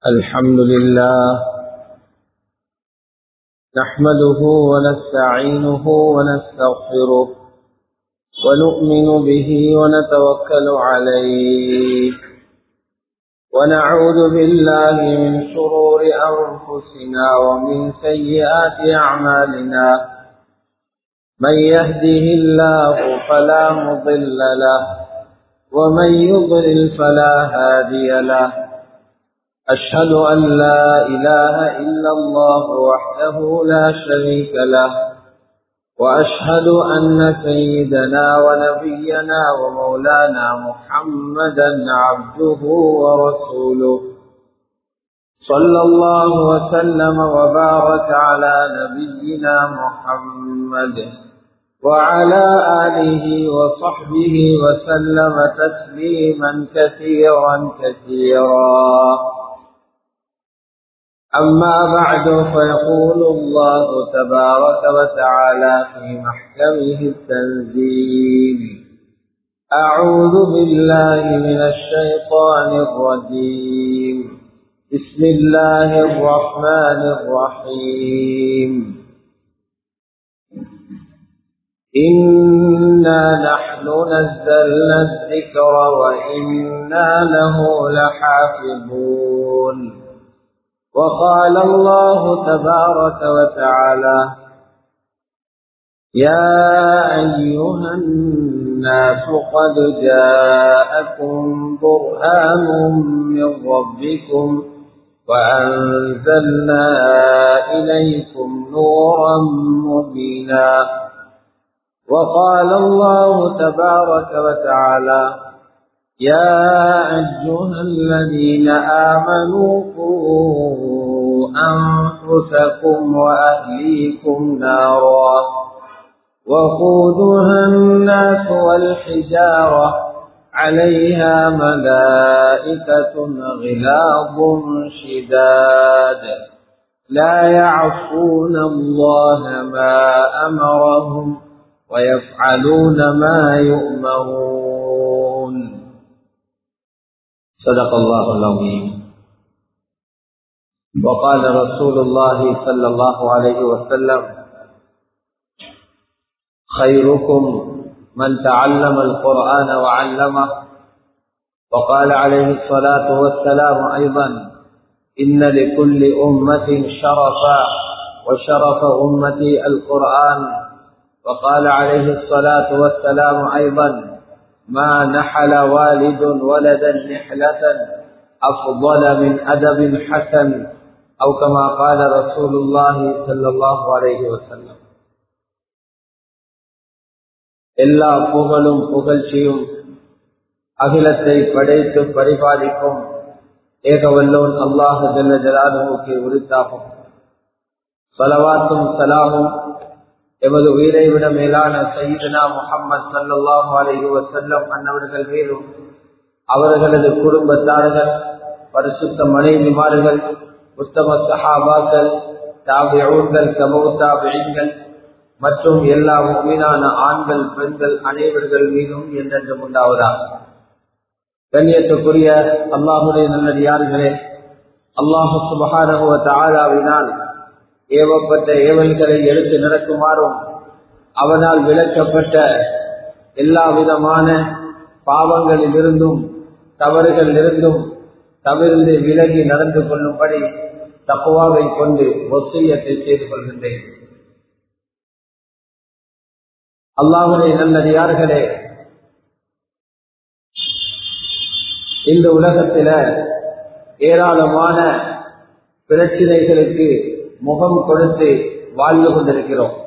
الحمد لله نحمده ونستعينه ونستغفره ونؤمن به ونتوكل عليه ونعوذ بالله من شرور أنفسنا ومن سيئات أعمالنا من يهده الله فلا مضل له ومن يضلل فلا هادي له أشهد أن لا إله إلا الله وحده لا شريك له وأشهد أن سيدنا ونبينا ومولانا محمدا عبده ورسوله صلى الله وسلم وبارك على نبينا محمد وعلى آله وصحبه وسلم تسليما كثيرا كثيرا أما بعد فيقول الله تبارك وتعالى في محكمه التنزيل أعوذ بالله من الشيطان الرجيم بسم الله الرحمن الرحيم إنا نحن نزلنا الذكر وإنا له لحافظون وقال الله تبارك وتعالى يا أيها الناس قد جاءكم برهان من ربكم وأنزلنا إليكم نورا مبينا وقال الله تبارك وتعالى يا أيها الذين آمنوا قوا أنفسكم وأهليكم نارا وقودها الناس والحجارة عليها ملائكة غلاظ شداد لا يعصون الله ما أمرهم ويفعلون ما يؤمرون صدق الله العظيم وقال رسول الله صلى الله عليه وسلم خيركم من تعلم القرآن وعلمه وقال عليه الصلاة والسلام أيضا إن لكل أمة شرفا وشرف أمتي القرآن وقال عليه الصلاة والسلام أيضا ما نحل والد ولدا نحلة أفضل من أدب حسن أو كما قال رسول الله صلى الله عليه وسلم எல்லா புகழும் புகழ்ச்சியும் அகிலத்தை படைத்து பரிபாலிக்கும் ஏகவல்லோன் அல்லாஹ் ஜல்ல ஜலாலுக்கு உரித்தாகும் பலவாத்தும் சலாமும் எமது உயிரை விட மேலான சையீதனா முகம்மது சல்லாஹு அலைஹி வசல்லம் அன்னவர்கள் மேலும் அவர்களது குடும்பத்தார்கள் பரிசுத்த மனைவிமார்கள் உத்தம சஹாபாக்கள் தாபியூன்கள் சமூக தாபியங்கள் மற்றும் எல்லா மீனான ஆண்கள் பெண்கள் அனைவர்கள் மீதும் என்றென்றும் உண்டாவதாக கண்ணியத்துக்குரிய அல்லாஹுடைய நல்லடியார்களே அல்லாஹு சுபகானகுவ தாராவினால் ஏவப்பட்ட ஏவல்களை எடுத்து நடக்குமாறும் அவனால் விளக்கப்பட்ட எல்லா விதமான பாவங்களிலிருந்தும் தவறுகளிலிருந்தும் தவிர்ந்து விலகி நடந்து கொள்ளும்படி தப்புவாவை கொண்டு ஒசியத்தை செய்து கொள்கின்றேன் அல்லாஹுடைய நல்லடியார்களே இந்த உலகத்தில ஏராளமான பிரச்சனைகளுக்கு முகம் கொடுத்து வாழ்ந்து கொண்டிருக்கிறோம்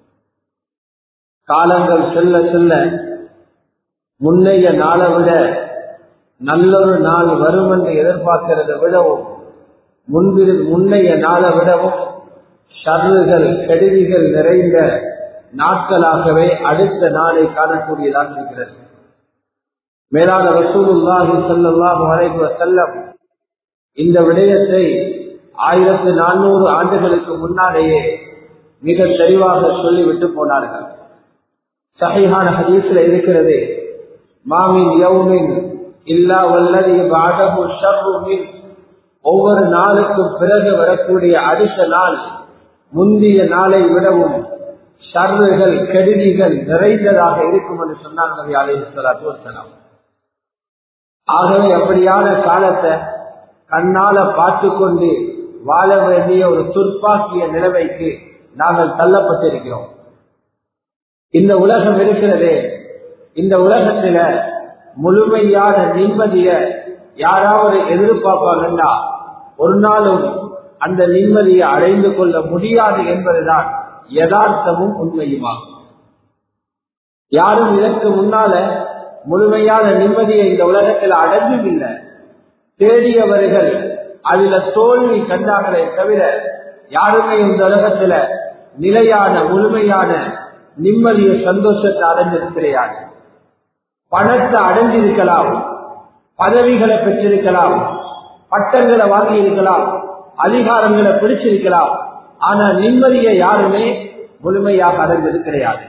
காலங்கள் செல்ல செல்ல முன்னைய நாளை விட நல்லொரு நாள் வரும் என்று எதிர்பார்க்கிறத விடவும் முன்பிரு முன்னைய நாளை விடவும் ஷர்றுகள் கெடுதிகள் நிறைந்த நாட்களாகவே அடுத்த நாளை காணக்கூடியதாக இருக்கிறது மேலான ரசூலுல்லாஹி ஸல்லல்லாஹு அலைஹி வஸல்லம் இந்த விடயத்தை ஆயிரத்து நானூறு ஆண்டுகளுக்கு முன்னாலேயே மிக தெளிவாக சொல்லிவிட்டு போனார்கள் சஹிஹான ஹதீஸ்ல இருக்கிறது மாமின் யௌமின் இல்லா வல்லதி பாடகு ஷர்ரு மின் ஒவ்வொரு நாளுக்கும் பிறகு வரக்கூடிய அடுத்த நாள் முந்தைய நாளை விடவும் ஷர்றுகள் கெடுதிகள் நிறைந்ததாக இருக்கும் என்று சொன்னாங்க நபி அலைஹி ஸலாத்து வஸலாம் ஆகவே அப்படியான காலத்தை கண்ணால பார்த்து கொண்டு வாழ வேண்டிய ஒரு துர்ப்பாக்கிய நிலைமைக்கு நாங்கள் தள்ளப்பட்டிருக்கிறோம் இந்த உலகம் இருக்கிறதே இந்த உலகத்துல முழுமையான நிம்மதிய யாராவது எதிர்பார்ப்பாங்கன்னா ஒரு நாளும் அந்த நிம்மதியை அடைந்து கொள்ள முடியாது என்பதுதான் யதார்த்தமும் உண்மையுமாகும் யாரும் இதற்கு முன்னால முழுமையான நிம்மதியை இந்த உலகத்தில் அடைஞ்சும் இல்லை தேடியவர்கள் அதுல தோல்வி கண்டாங்களே தவிர யாருமே இந்த உலகத்துல நிலையான முழுமையான நிம்மதிய சந்தோஷத்தை அடைஞ்சிருக்கிறார் பணத்தை அடைஞ்சிருக்கலாம் பதவிகளை பெற்றிருக்கலாம் பட்டங்களை வாங்கி இருக்கலாம் அதிகாரங்களை பிடிச்சிருக்கலாம் ஆனா நிம்மதியை யாருமே முழுமையாக அடைந்தது கிடையாது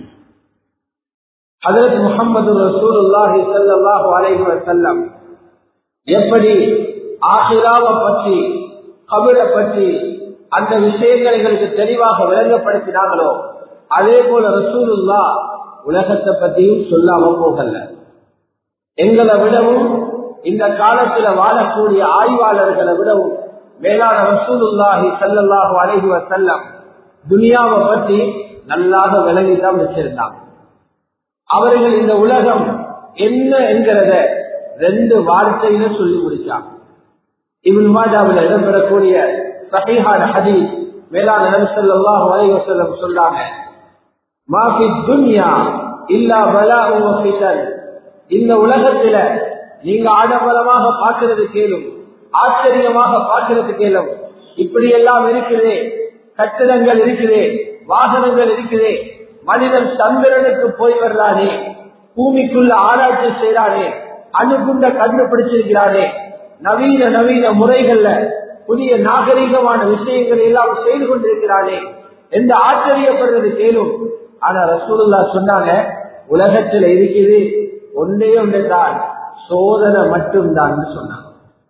ஹதரத் முகமது ரசூலுல்லாஹி ஸல்லல்லாஹு அலைஹி வஸல்லம் எப்படி ஆஹிராவை பற்றி கபிரை பற்றி அந்த விஷயங்களை எங்களுக்கு தெளிவாக விளங்கப்படுத்தினாங்களோ அதே போல ரசூலுல்லா உலகத்தை பத்தியும் சொல்லாம போகல எங்களை விடவும் இந்த காலத்துல வாழக்கூடிய ஆய்வாளர்களை விடவும் மேலான ரசூலுல்லாஹி ஸல்லல்லாஹு அலைஹி வஸல்லம் துனியாவை பற்றி நல்லாக விளங்கிதான் வச்சிருந்தாங்க அவர்கள் இந்த உலகம் என்ன என்கிறத ரெண்டு வார்த்தையில சொல்லி முடிச்சாங்க இவன் மாஜாவில் இடம்பெறக்கூடிய சஹீஹான ஹதீஸ் மேலான நபி ஸல்லல்லாஹு அலைஹி வஸல்லம் சொல்றாங்க மாஃபி துன்யா இல்லா பலாஉ வ ஃபிதன் இந்த உலகத்துல நீங்க ஆடம்பரமாக பார்க்கிறது கேளும் ஆச்சரியமாக பார்க்கிறது கேளும் இப்படி எல்லாம் இருக்கிறதே கட்டிடங்கள் இருக்கிறதே வாகனங்கள் இருக்கிறதே மனிதன் சந்திரனுக்கு போய் வர்றானே பூமிக்குள்ள ஆராய்ச்சி செய்யறானே அணுகுண்ட கண்டுபிடிச்சிருக்கிறானே நவீன நவீன முறைகள்ல புதிய நாகரிகமான விஷயங்களை எல்லாம் செய்து கொண்டிருக்கிறானே எந்த ஆச்சரியப்படுறது கேளும் ஆனா ரசூலுல்லா சொன்னாங்க உலகத்துல இருக்குது ஒன்றே ஒன்றுதான் சோதனை மட்டும்தான் சொன்னாங்க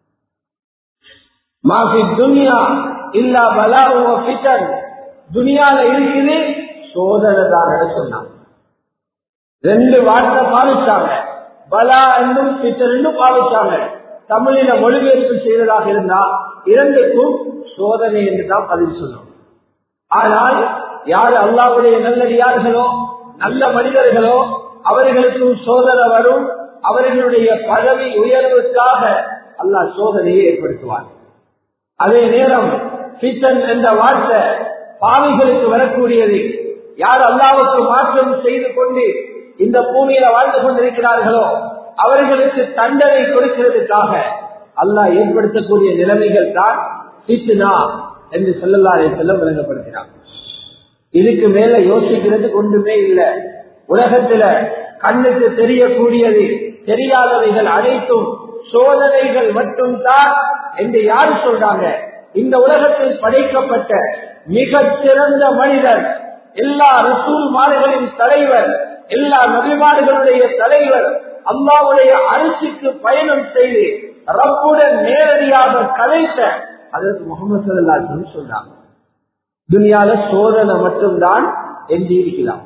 மாஃபி துனியா இல்லா பலா பிட்டன் துனியால இருக்குது சோதனை தான் சொன்னாங்க ரெண்டு வார்த்தை பாதிச்சாங்க பலா என்றும் பிட்டர் என்றும் பாதிச்சாங்க தமிழில மொழிபெயர்ப்பு செய்வதாக இருந்தா இரண்டுக்கும் சோதனை என்று தான் பதில் சொன்னோம் ஆனால் யார் அல்லாவுடைய நல்லடியார்களோ நல்ல மனிதர்களோ அவர்களுக்கும் சோதனை வரும் அவர்களுடைய பதவி உயர்வுக்காக அல்லாஹ் சோதனையை ஏற்படுத்துவார் அதே நேரம் பித்தன் என்ற வார்த்தை பாவிகளுக்கு வரக்கூடியது யார் அல்லாவுக்கு மாற்றம் செய்து கொண்டு இந்த பூமியில வாழ்ந்து கொண்டிருக்கிறார்களோ அவர்களுக்கு தண்டனை கொடுக்கிறதுக்காக அல்லாஹ் ஏற்படுத்தக்கூடிய நிலைமைகள் தான் பித்துனா என்று சொல்லலாரை செல்ல விளங்கப்படுத்தினார் இதுக்கு மேல யோசிக்கிறதுக்கு ஒன்றுமே இல்லை உலகத்துல கண்ணுக்கு தெரியக்கூடியது தெரியாதவைகள் அனைத்தும் சோதனைகள் மட்டும் தான் என்று யாரு சொல்றாங்க இந்த உலகத்தில் படைக்கப்பட்ட மிக சிறந்த மனிதர் எல்லா ரசூல்மார்களின் தலைவர் எல்லா நபிமார்களுடைய தலைவர் அல்லாவுடைய அரிசிக்கு பயணம் செய்து ரப்புடன் நேரடியாக கலைத்த அதற்கு முகமது சல்லாஹ் சொல்றாங்க துனியால சோதனை மட்டும்தான் என்று இருக்கலாம்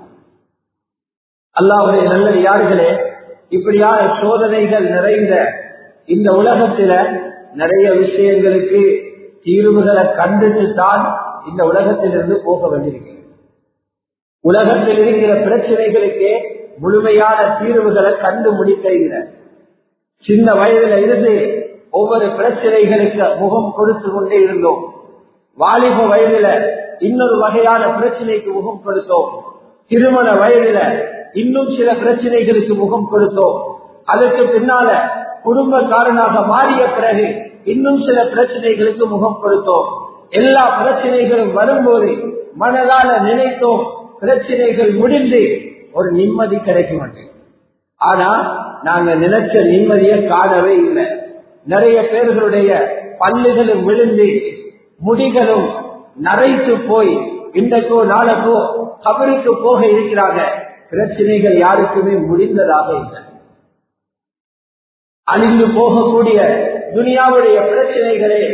அல்லாவுடைய நல்ல யார்களே இப்படியான சோதனைகள் நிறைந்த இந்த உலகத்தில நிறைய விஷயங்களுக்கு தீர்வுகளை கண்டுட்டு தான் இந்த உலகத்திலிருந்து போக வேண்டியிருக்கிறது உலகத்தில் இருக்கிற பிரச்சனைகளுக்கு முழுமையான தீர்வுகளை கண்டு முடிக்கிற சின்ன வயதுல இருந்து ஒவ்வொரு பிரச்சனைகளுக்கு முகம் கொடுத்து கொண்டே இருந்தோம் வாலிப வயதுல இன்னொரு வகையான பிரச்சனைக்கு முகம் கொடுத்தோம் திருமண வயதுல இன்னும் சில பிரச்சனைகளுக்கு முகம் கொடுத்தோம் அதற்கு பின்னால குடும்பக்காரனாக மாறிய பிறகு இன்னும் சில பிரச்சனைகளுக்கு முகம் கொடுத்தோம் எல்லா பிரச்சனைகளும் வரும்போது மனதால நினைத்தோம் பிரச்சனைகள் முடிந்து ஒரு நிம்மதி கிடைக்க மாட்டேன் ஆனா நாங்க நினைச்ச நிம்மதியை காணவே இல்லை நிறைய பேர்களுடைய பல்லுகளும் விழுந்து முடிகளும் நரைத்து போய் இன்றைக்கோ நாளைக்கோ கபருக்கு போக இருக்கிறாங்க பிரச்சனைகள் யாருக்குமே முடிந்ததாக இல்லை அழிந்து போகக்கூடிய துனியாவுடைய பிரச்சனைகளே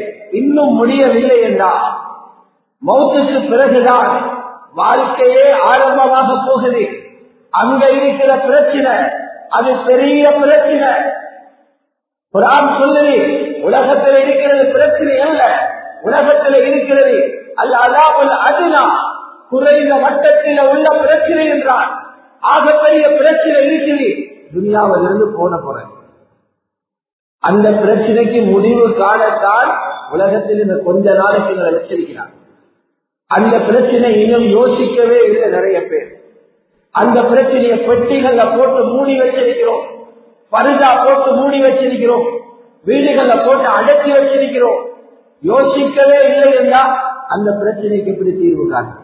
இன்னும் முடியவில்லை என்றால் மௌத்துக்கு பிறகுதான் வாழ்க்கையே ஆரம்பமாக போகுது அங்க இருக்கிற பிரச்சனை அது பெரிய பிரச்சனை குரான் சொல்லுது உலகத்தில் இருக்கிறது பிரச்சனை அல்ல உலகத்தில் இருக்கிறது அல்ல அல்லாமல் அதுனா குறைந்த மட்டத்தில் உள்ள பிரச்சனை என்றால் ஆகப்பெரிய பிரச்சனை இருக்குது துனியாவிலிருந்து போன போறேன் அந்த பிரச்சனைக்கு முடிவு காணத்தான் உலகத்தில் இந்த கொஞ்ச நாளைக்கு இவரை வச்சிருக்கிறார் அந்த பிரச்சனை இன்னும் யோசிக்கவே இல்லை நிறைய பேர் அந்த பிரச்சனையை பெட்டிகள்ல போட்டு மூடி வச்சிருக்கிறோம் பருதா போட்டு மூடி வச்சிருக்கிறோம் வீடுகள்ல போட்டு அடக்கி வச்சிருக்கிறோம் யோசிக்கவே இல்லை என்றால் அந்த பிரச்சனைக்கு எப்படி தீர்வு காணும்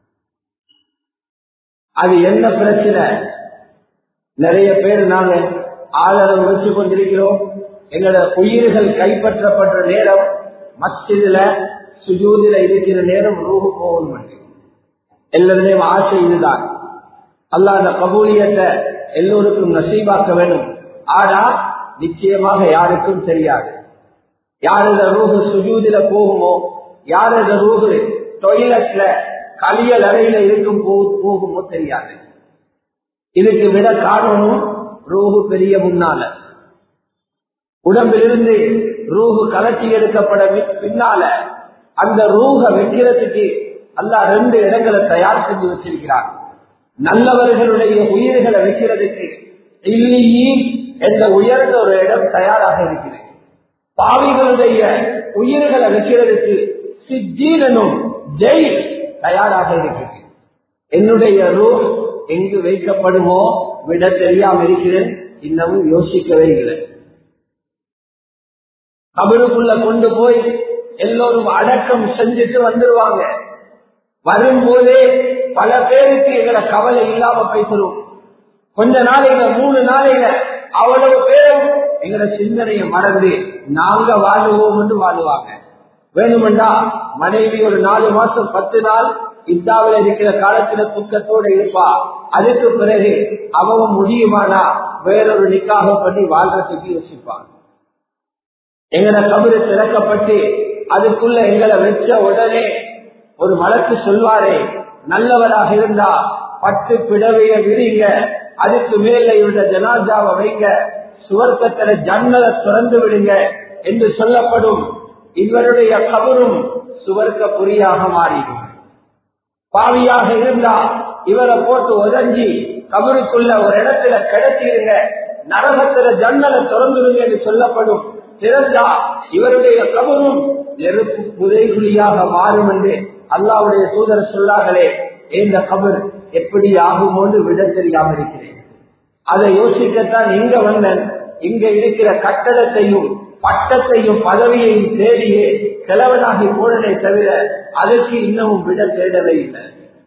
அது என்ன பிரச்சனை நிறைய பேர் நாங்க ஆதரவு வச்சு கொண்டிருக்கிறோம் எங்களோட உயிர்கள் கைப்பற்றப்பட்ட நேரம் மஸ்ஜிதுல சுஜூதில இருக்கிற நேரம் ரூபு போகும் மாட்டேன் எல்லாருடையும் ஆசை இதுதான் அல்ல அந்த கபூலியத்தை எல்லோருக்கும் நசீபாக்க வேண்டும் ஆனா நிச்சயமாக யாருக்கும் தெரியாது யாரோட ரூபு சுஜூதில போகுமோ யாரோட ரூபு டொய்லெட்ல கலியல் அறையில இருக்கும் போகுமோ தெரியாது இதுக்கு விட காரணமும் ரூஹு பெரிய முன்னால உடம்பிலிருந்து ரூஹு கலட்டி எடுக்கப்பட பின்னால அந்த ரூஹ வைக்கிறதுக்கு அல்ல ரெண்டு இடங்களை தயார் செஞ்சு வச்சிருக்கிறார் நல்லவர்களுடைய உயிர்களை வைக்கிறதுக்கு இல்லியின் என்ற உயர்ந்த ஒரு இடம் தயாராக இருக்கிறது பாவிகளுடைய உயிர்களை வைக்கிறதுக்கு சித்தீரனும் ஜெய் தயாராக இருக்கிறது என்னுடைய ரூஹ் எங்கு வைக்கப்படுமோ விட தெரியாம இருக்கிறேன் இன்னமும் யோசிக்கவே இல்லை கபருக்குள்ள கொண்டு போய் எல்லோரும் அடக்கம் செஞ்சுட்டு வந்துருவாங்க வரும்போதே பல பேருக்கு எங்களை கவலை இல்லாம பேசுறோம் கொஞ்ச நாளையில மூணு நாளையில அவ்வளவு பேரும் எங்களை சிந்தனையை மறந்து நாங்க வாழுவோம் என்று வாழுவாங்க வேணுமெண்டா மனைவி ஒரு நாலு மாசம் பத்து நாள் இந்தாவில் இருக்கிற காலத்துல துக்கத்தோட இருப்பா அதுக்கு பிறகு அவன் முடியுமானா வேறொரு நிக்காக பண்ணி வாழ்றதுக்கு யோசிப்பான் எங்கட கபரு திறக்கப்பட்டு அதுக்குள்ள எங்களை வச்ச உடனே ஒரு மலக்கு சொல்வாரே நல்லவராக இருந்தா பட்டு பிடவைய விரிங்க அதுக்கு மேல இவருடைய ஜனாஜாவை வைங்க சுவர்க்கத்தில ஜன்னலை திறந்து விடுங்க என்று சொல்லப்படும் இவருடைய கபரும் சுவர்க்க புரியாக மாறிடும் பாவியாக இருந்தா இவரை போட்டு உதஞ்சி கபருக்குள்ள ஒரு இடத்துல கிடைச்சிருங்க நரகத்துல ஜன்னலை திறந்துருங்க என்று சொல்லப்படும் திறந்தா இவருடைய கபரும் நெருப்பு புதைகுழியாக மாறும் என்று அல்லாவுடைய தூதர் சொல்லார்களே இந்த கபர் எப்படி ஆகுமோன்னு விட தெரியாம இருக்கிறேன் அதை யோசிக்கத்தான் இங்க வந்தன் இங்க இருக்கிற கட்டடத்தையும் பட்டத்தையும் பதவியையும் தேடியே கிழவனாகி போனதை தவிர அதற்கு இன்னமும் விட தேடவே இல்லை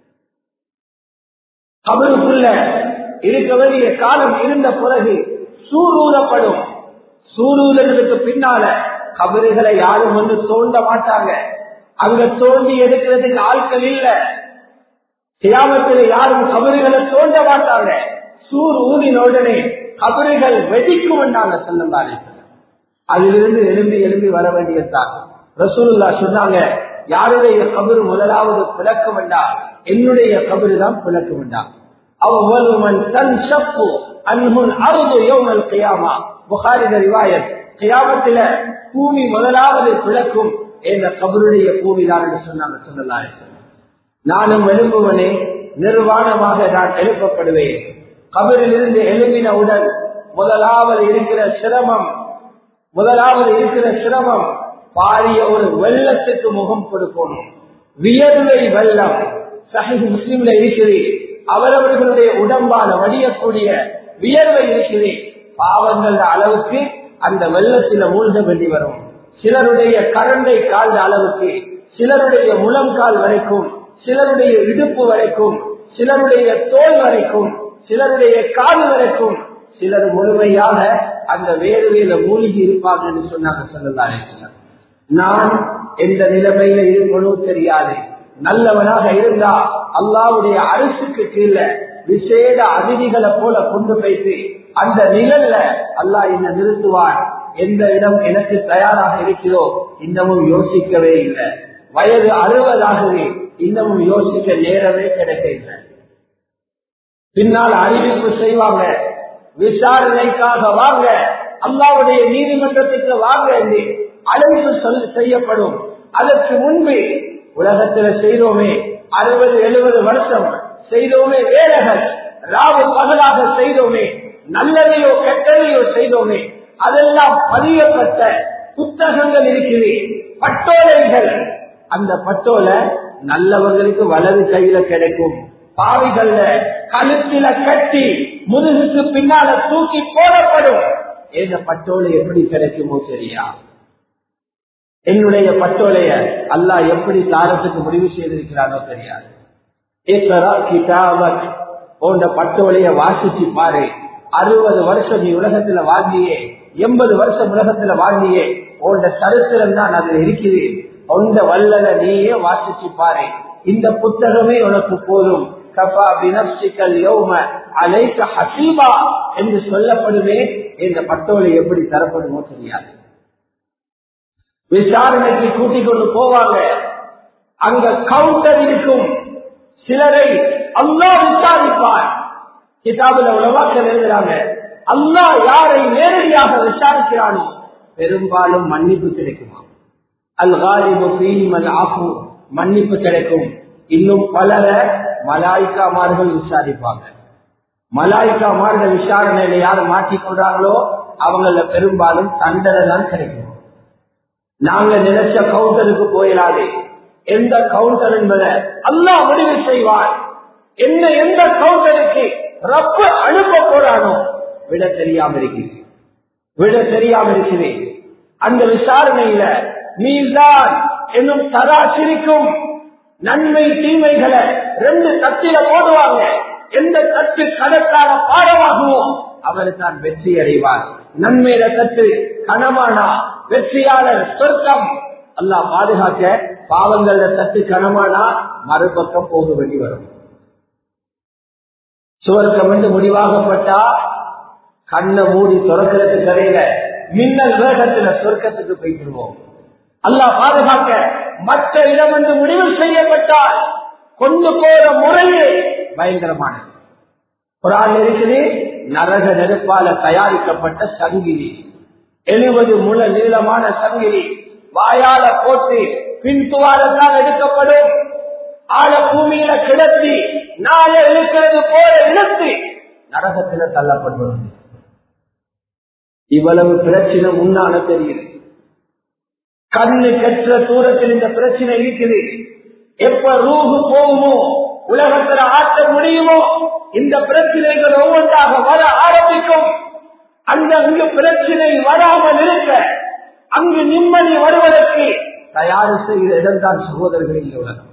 கபருக்குள்ள இருக்க வேண்டிய காலம் இருந்த பிறகு சூரூரப்படும் சூரூரத்துக்கு பின்னால கபறுகளை யாரும் வந்து தோண்ட மாட்டாங்க அங்க தோண்டி எடுக்கிறதுக்கு ஆட்கள் இல்ல கிராமத்தில் யாரும் கபறுகளை தோண்ட மாட்டாங்க சூர் ஊதின உடனே கபறுகள் வெடிக்கும் என்றாங்க சொன்னாங்க அதிலிருந்து எழும்பி எழும்பி வர வேண்டியதுதான் ரசூல்லா சொன்னாங்க யாருடைய கபரு முதலாவது பிளக்க வேண்டாம் என்னுடைய கபரு தான் பிளக்க வேண்டாம் அவ்வளவன் தன் சப்பு அன்புன் அறுது யோமல் கையாமா புகாரித ரிவாயத் கியாமத்தில பூமி முதலாவது பிளக்கும் என்ற கபருடைய பூமி தான் என்று சொன்னாங்க சொல்லலாம் நானும் எழும்புவனே நிர்வாணமாக நான் எழுப்பப்படுவேன் கபரில் இருந்து எழும்பினவுடன் முதலாவது இருக்கிற சிரமம் முதலாவது இருக்கிற சிரமம் பாரிய ஒரு வெள்ளத்துக்கு முகம் கொடுக்கணும் வியர்வை வெள்ளம் சஹி முஸ்லிம்ல இருக்குது அவரவர்களுடைய உடம்பால வடியக்கூடிய வியர்வை இருக்குது பாவங்கள் அளவுக்கு அந்த வெள்ளத்தில மூழ்க வேண்டி வரும் சிலருடைய கரண்டை கால் அளவுக்கு சிலருடைய முழங்கால் வரைக்கும் சிலருடைய இடுப்பு வரைக்கும் சிலருடைய தோல் வரைக்கும் சிலருடைய கால் வரைக்கும் சிலர் முழுமையாக அந்த வேர்வையில மூழ்கி இருப்பாங்க என்று சொன்னாங்க சொல்லலாரே நான் எந்த நிலைமையில இருக்கணும் தெரியாது நல்லவனாக இருந்தா அல்லாவுடைய அரசுக்கு கீழே விசேட அதிதிகளை போல கொண்டு போய்த்து அந்த நிழல்ல அல்லாஹ் என்ன நிறுத்துவார் எந்த இடம் எனக்கு தயாராக இருக்கிறதோ இன்னமும் யோசிக்கவே இல்லை வயது அறுபதாகவே இன்னமும் யோசிக்க நேரமே கிடைக்க இல்லை பின்னால் அறிவிப்பு செய்வாங்க விசாரணைக்காக வாங்க அல்லாவுடைய நீதிமன்றத்துக்கு வாங்க என்று அழைப்பு சொல் செய்யப்படும் அதற்கு முன்பு உலகத்துல செய்தோமே அறுபது எழுபது வருஷம் செய்தோமே வேலைகள் ராவு பகலாக செய்தோமே நல்லதையோ கெட்டதையோ செய்தோமே அதெல்லாம் பதியப்பட்ட புத்தகங்கள் இருக்குது பட்டோலைகள் அந்த பட்டோலை நல்லவர்களுக்கு வலது கையில கிடைக்கும் பாவிகள்ல கழுத்தில கட்டி முதுகுக்கு பின்னால தூக்கி போடப்படும் எங்க பட்டோலை எப்படி கிடைக்குமோ சரியா என்னுடைய பட்டோலைய அல்லாஹ் எப்படி தாரத்துக்கு முடிவு செய்திருக்கிறானோ தெரியாது போன்ற பட்டோலைய வாசிச்சு பாரு அறுபது வருஷம் நீ உலகத்துல வாழ்ந்தியே எண்பது வருஷம் உலகத்துல வாழ்ந்தியே உன்ட சரித்திரம் தான் அது இருக்குது உண்ட வல்லல நீயே வாசிச்சு பாரு இந்த புத்தகமே உனக்கு போதும் கபா பினப்சிக்கல் யோம அலைக்க ஹசீபா என்று சொல்லப்படுமே இந்த பட்டோலை எப்படி தரப்படுமோ தெரியாது விசாரணைக்கு கூட்டிக் கொண்டு போவாங்க அங்க கவுண்டர் இருக்கும் சிலரை அல்லா விசாரிப்பார் கிதாபுல உலவாக்கள் எழுதுறாங்க அல்லா யாரை நேரடியாக விசாரிக்கிறானோ பெரும்பாலும் மன்னிப்பு கிடைக்குமா அல் காலிபு பீமல் ஆகு மன்னிப்பு கிடைக்கும் இன்னும் பலர மலாய்க்காமார்கள் விசாரிப்பாங்க மலாய்க்காமார்கள் விசாரணையில யார் மாட்டிக்கொள்றாங்களோ அவங்கள பெரும்பாலும் தண்டனை தான் கிடைக்கும் நாங்க நினைச்ச கவுண்டருக்கு போயிடாது எந்த கவுண்டர் என்பதை அல்லா முடிவு செய்வார் என்ன எந்த கவுண்டருக்கு ரப்ப அனுப்ப போறானோ விட தெரியாம இருக்கிறது விட தெரியாம இருக்குது அந்த விசாரணையில நீதான் என்னும் தராசிரிக்கும் நன்மை தீமைகளை ரெண்டு தட்டில போடுவாங்க எந்த தட்டு கடற்கால பாடமாகுமோ அவர் தான் வெற்றி அடைவார் நன்மையில தட்டு கனமானா வெற்றியாளர் சொர்க்கம் அல்லா பாதுகாக்க பாவங்கள்ல தட்டு கனமானா மறுபக்கம் போக வேண்டி வரும் சுவர்க்கம் வந்து முடிவாகப்பட்டா கண்ணை மூடி துறக்கிறது கரையில மின்னல் வேகத்துல சொர்க்கத்துக்கு போய்விடுவோம் அல்லா பாதுகாக்க மற்ற இடம் வந்து முடிவு செய்யப்பட்டால் கொண்டு போற முறையே பயங்கரமானது குரான் இருக்குது நரக நெருப்பால தயாரிக்கப்பட்ட சங்கிலி எழுபது முழ நீளமான சங்கிலி வாயால போட்டு பின் துவாரத்தால் எடுக்கப்படும் ஆழ பூமியில கிடத்தி நாளை இழுக்கிறது போல இழுத்து நரகத்துல தள்ளப்படுவது இவ்வளவு பிரச்சனை முன்னால தெரியுது கண்ணு கற்ற தூரத்தில் இந்த பிரச்சனை இருக்குது எப்ப ரூஹு போகுமோ உலகத்துல ஆற்ற முடியுமோ இந்த பிரச்சனைகள் ஒவ்வொன்றாக வர ஆரம்பிக்கும் அந்த அங்கு பிரச்சனை வராமல் இருக்க அங்கு நிம்மதி வருவதற்கு தயார் செய்த இடம்தான் சகோதரர்கள் இந்த உலகம்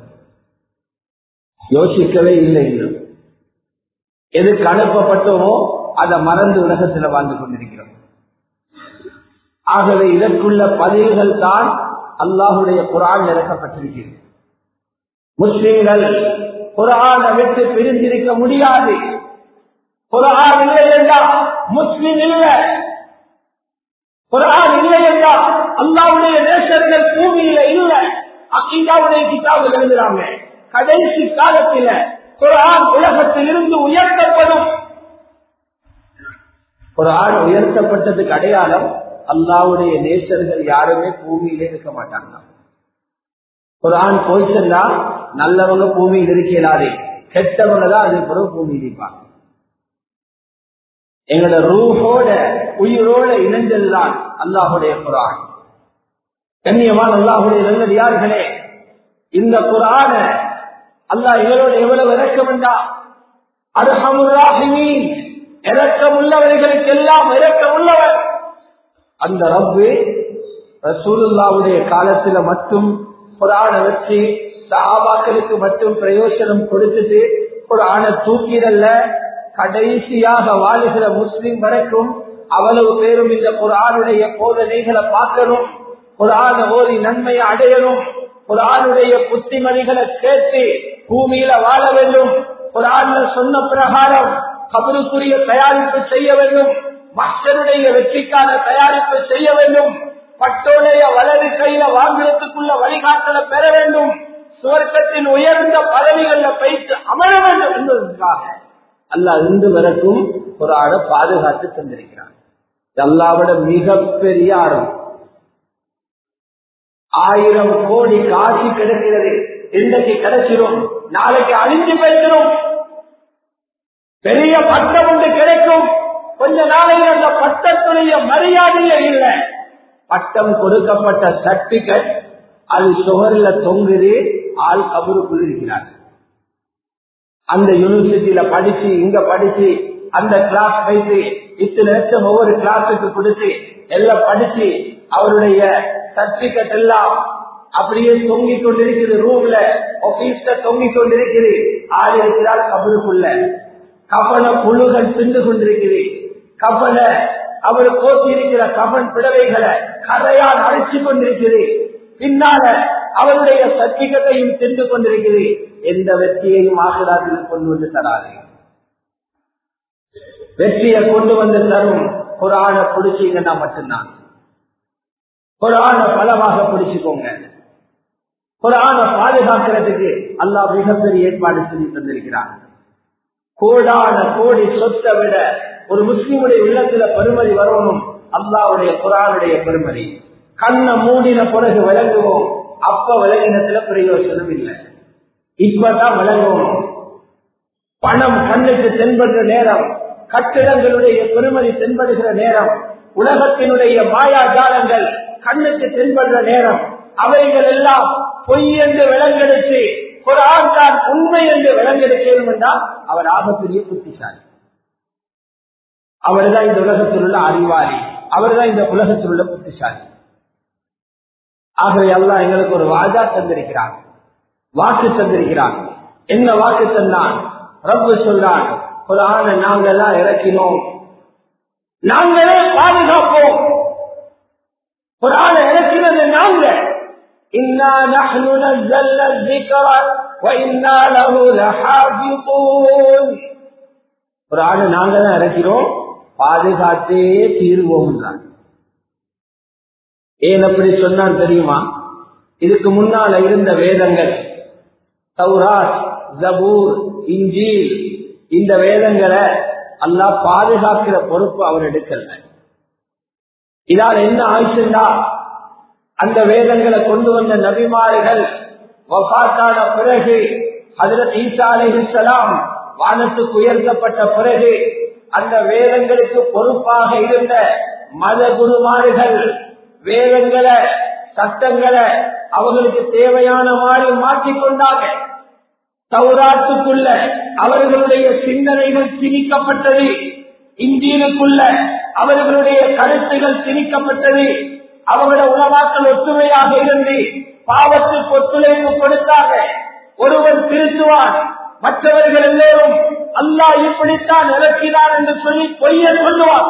யோசிக்கவே இல்லை இன்னும் எதுக்கு அனுப்பப்பட்டோமோ அதை மறந்து உலகத்துல வாழ்ந்து கொண்டிருக்கிறோம் ஆகவே இதற்குள்ள பதில்கள் தான் அல்லாஹுடைய குரான் இறக்கப்பட்டிருக்கிறது முஸ்லிம்கள் குரானை விட்டு பிரிந்திருக்க முடியாது குரான் இல்லை என்றால் முஸ்லிம் இல்லை குரான் இல்லை என்றால் அல்லாவுடைய நேசர்கள் பூமியில இல்லை அக்கீதாவுடைய கிதாபுகள் எழுதுறாங்க கடைசி காலத்தில குரான் உலகத்தில் இருந்து உயர்த்தப்படும் குரான் உயர்த்தப்பட்டதுக்கு அடையாளம் அல்லாவுடைய நேசர்கள் யாருமே பூமியிலே இருக்க மாட்டாங்க குரான் போய் சென்றா நல்லவங்க பூமியில் இருக்கலாதே கெட்டவங்க தான் அது பிறகு பூமியில் இருப்பாங்க எங்களோட ரூஹோட உயிரோட இணைந்ததுதான் அல்லாஹுடைய குரான் கண்ணியமான அல்லாஹுடைய நல்லது யார்களே இந்த குரான அல்லாஹ் எங்களோட எவ்வளவு இறக்கம் வேண்டா அருகமுராகிமீன் இறக்கம் உள்ளவர்களுக்கு எல்லாம் இறக்கம் உள்ளவர் அந்த ரப்பு ரசூலுல்லாவுடைய காலத்துல மட்டும் குரான வச்சு சாபாக்களுக்கு மட்டும் பிரயோசனம் கொடுத்துட்டு குரான தூக்கிடல்ல கடைசியாக வாழுகிற முஸ்லிம் வரைக்கும் அவ்வளவு பேரும் இந்த குரானுடைய போதனைகளை பார்க்கணும் குரான ஓதி நன்மையை அடையணும் குரானுடைய புத்திமதிகளை கேட்டு பூமியில வாழ வேண்டும் குரான்ல சொன்ன பிரகாரம் கபருக்குரிய தயாரிப்பு செய்ய வேண்டும் மக்களுடைய வெற்றிக்கான தயாரிப்பு செய்ய வேண்டும் பட்டோடைய வலது கையில வாங்குறதுக்குள்ள வழிகாட்டலை பெற வேண்டும் சுவர்க்கத்தின் உயர்ந்த பதவிகள்ல பயிற்சி அமர வேண்டும் என்பதற்காக அல்லாஹ் இன்று வரைக்கும் ஒரு ஆளை பாதுகாத்து தந்திருக்கிறான் அல்லாவிட மிகப்பெரிய ஆரம் ஆயிரம் கோடி காட்சி கிடைக்கிறது இன்றைக்கு கிடைச்சிடும் நாளைக்கு அழிஞ்சு போய்க்கிறோம் பெரிய பட்டம் ஒன்று கிடைக்கும் கொஞ்ச நாளைக்கு அந்த பட்டத்துடைய மரியாதையே இல்லை பட்டம் கொடுக்கப்பட்ட சர்டிபிகேட் அது சுவரில் தொங்குது ஆள் கபருக்குள் இருக்கிறார் அந்த யூனிவர்சிட்டியில படிச்சு இங்க படிச்சு அந்த கிளாஸ் வைத்து இத்தனை லட்சம் ஒவ்வொரு கிளாஸுக்கு கொடுத்து எல்லாம் படிச்சு அவருடைய சர்டிபிகேட் எல்லாம் அப்படியே தொங்கிக் கொண்டிருக்கிறது ரூம்ல ஆபீஸ்ல தொங்கிக் கொண்டிருக்கிறது ஆள் இருக்கிறார் கபருக்குள்ள கபல புழுகள் தின்று கொண்டிருக்கிறது கபல அவர் போட்டி இருக்கிற கபன் பிடவைகளை கரையால் அழைச்சு கொண்டிருக்கிறது பின்னால அவருடைய சர்டிபிகேட்டையும் தின்று கொண்டிருக்கிறது எந்த வெற்றியையும் ஆசிராத்தில் கொண்டு வந்து தராது வெற்றியை கொண்டு வந்து தரும் ஒரு ஆளை பிடிச்சீங்கன்னா மட்டும்தான் ஒரு ஆளை பலமாக பிடிச்சுக்கோங்க ஒரு ஆளை பாதுகாக்கிறதுக்கு அல்லாஹ் மிகப்பெரிய ஏற்பாடு செஞ்சு தந்திருக்கிறான் கோடான கோடி சொத்தை விட ஒரு முஸ்லிமுடைய உள்ளத்துல பெருமதி வரணும் அல்லாவுடைய குரானுடைய பெருமதி கண்ணை மூடின பிறகு விளங்குவோம் அப்ப விளங்கினத்துல பிரயோசனம் இல்லை இப்பதான் விளங்குவோம் பணம் கண்ணுக்கு தென்படுற நேரம் கட்டிடங்களுடைய பெருமதி தென்படுகிற நேரம் உலகத்தினுடைய மாயாஜாலங்கள் கண்ணுக்கு தென்படுற நேரம் அவைகள் எல்லாம் பொய் என்று விளங்கெடுத்து குரான் தான் உண்மை என்று விளங்கெடுக்கணும் என்றால் அவர் ஆபத்திலேயே புத்திசாலி அவர்தான் இந்த உலகத்தில் உள்ள அறிவாளி அவர்தான் இந்த உலகத்தில் உள்ள புத்திசாலி ஆகவே எல்லாம் எங்களுக்கு ஒரு வாஜா தந்திருக்கிறார் வாக்கு தந்திருக்கிறார் என்ன வாக்கு தந்தான் ரப்பு சொல்றான் குரான நாங்கெல்லாம் இறக்கினோம் நாங்களே பாதுகாப்போம் குரான இறக்கினது நாங்க إنا نحن نزلنا الذكر وإنا له لحافظون குரான நாங்க தான் இறக்கிறோம் பாதுகாத்தே தீர்வோம் ஏன் அப்படி சொன்னான் தெரியுமா இதுக்கு முன்னால இருந்த வேதங்கள் சௌராத் ஜபூர் இஞ்சில் இந்த வேதங்களை அல்லாஹ் பாதுகாக்கிற பொறுப்பு அவர் எடுக்கல இதால் என்ன ஆயிடுச்சுண்டா அந்த வேதங்களை கொண்டு வந்த நபிமார்கள் வபாத்தான பிறகு ஹதரத் ஈசா அலிஹலாம் வானத்துக்கு உயர்த்தப்பட்ட பிறகு அந்த வேதங்களுக்கு பொறுப்பாக இருந்த மத குருமார்கள் வேதங்களை சட்டங்களை அவர்களுக்கு தேவையான மாதிரி மாற்றிக்கொண்டாங்க சௌராத்துக்குள்ள அவர்களுடைய சிந்தனைகள் திணிக்கப்பட்டது இந்தியனுக்குள்ள அவர்களுடைய கருத்துகள் திணிக்கப்பட்டது அவங்களோட உணவாக்கள் ஒற்றுமையாக இருந்து பாவத்துக்கு ஒத்துழைப்பு கொடுத்தாங்க ஒருவன் திருத்துவான் மற்றவர்கள் எல்லோரும் அல்லாஹ் இப்படித்தான் இறக்கிறார் என்று சொல்லி பொய்ய சொல்லுவான்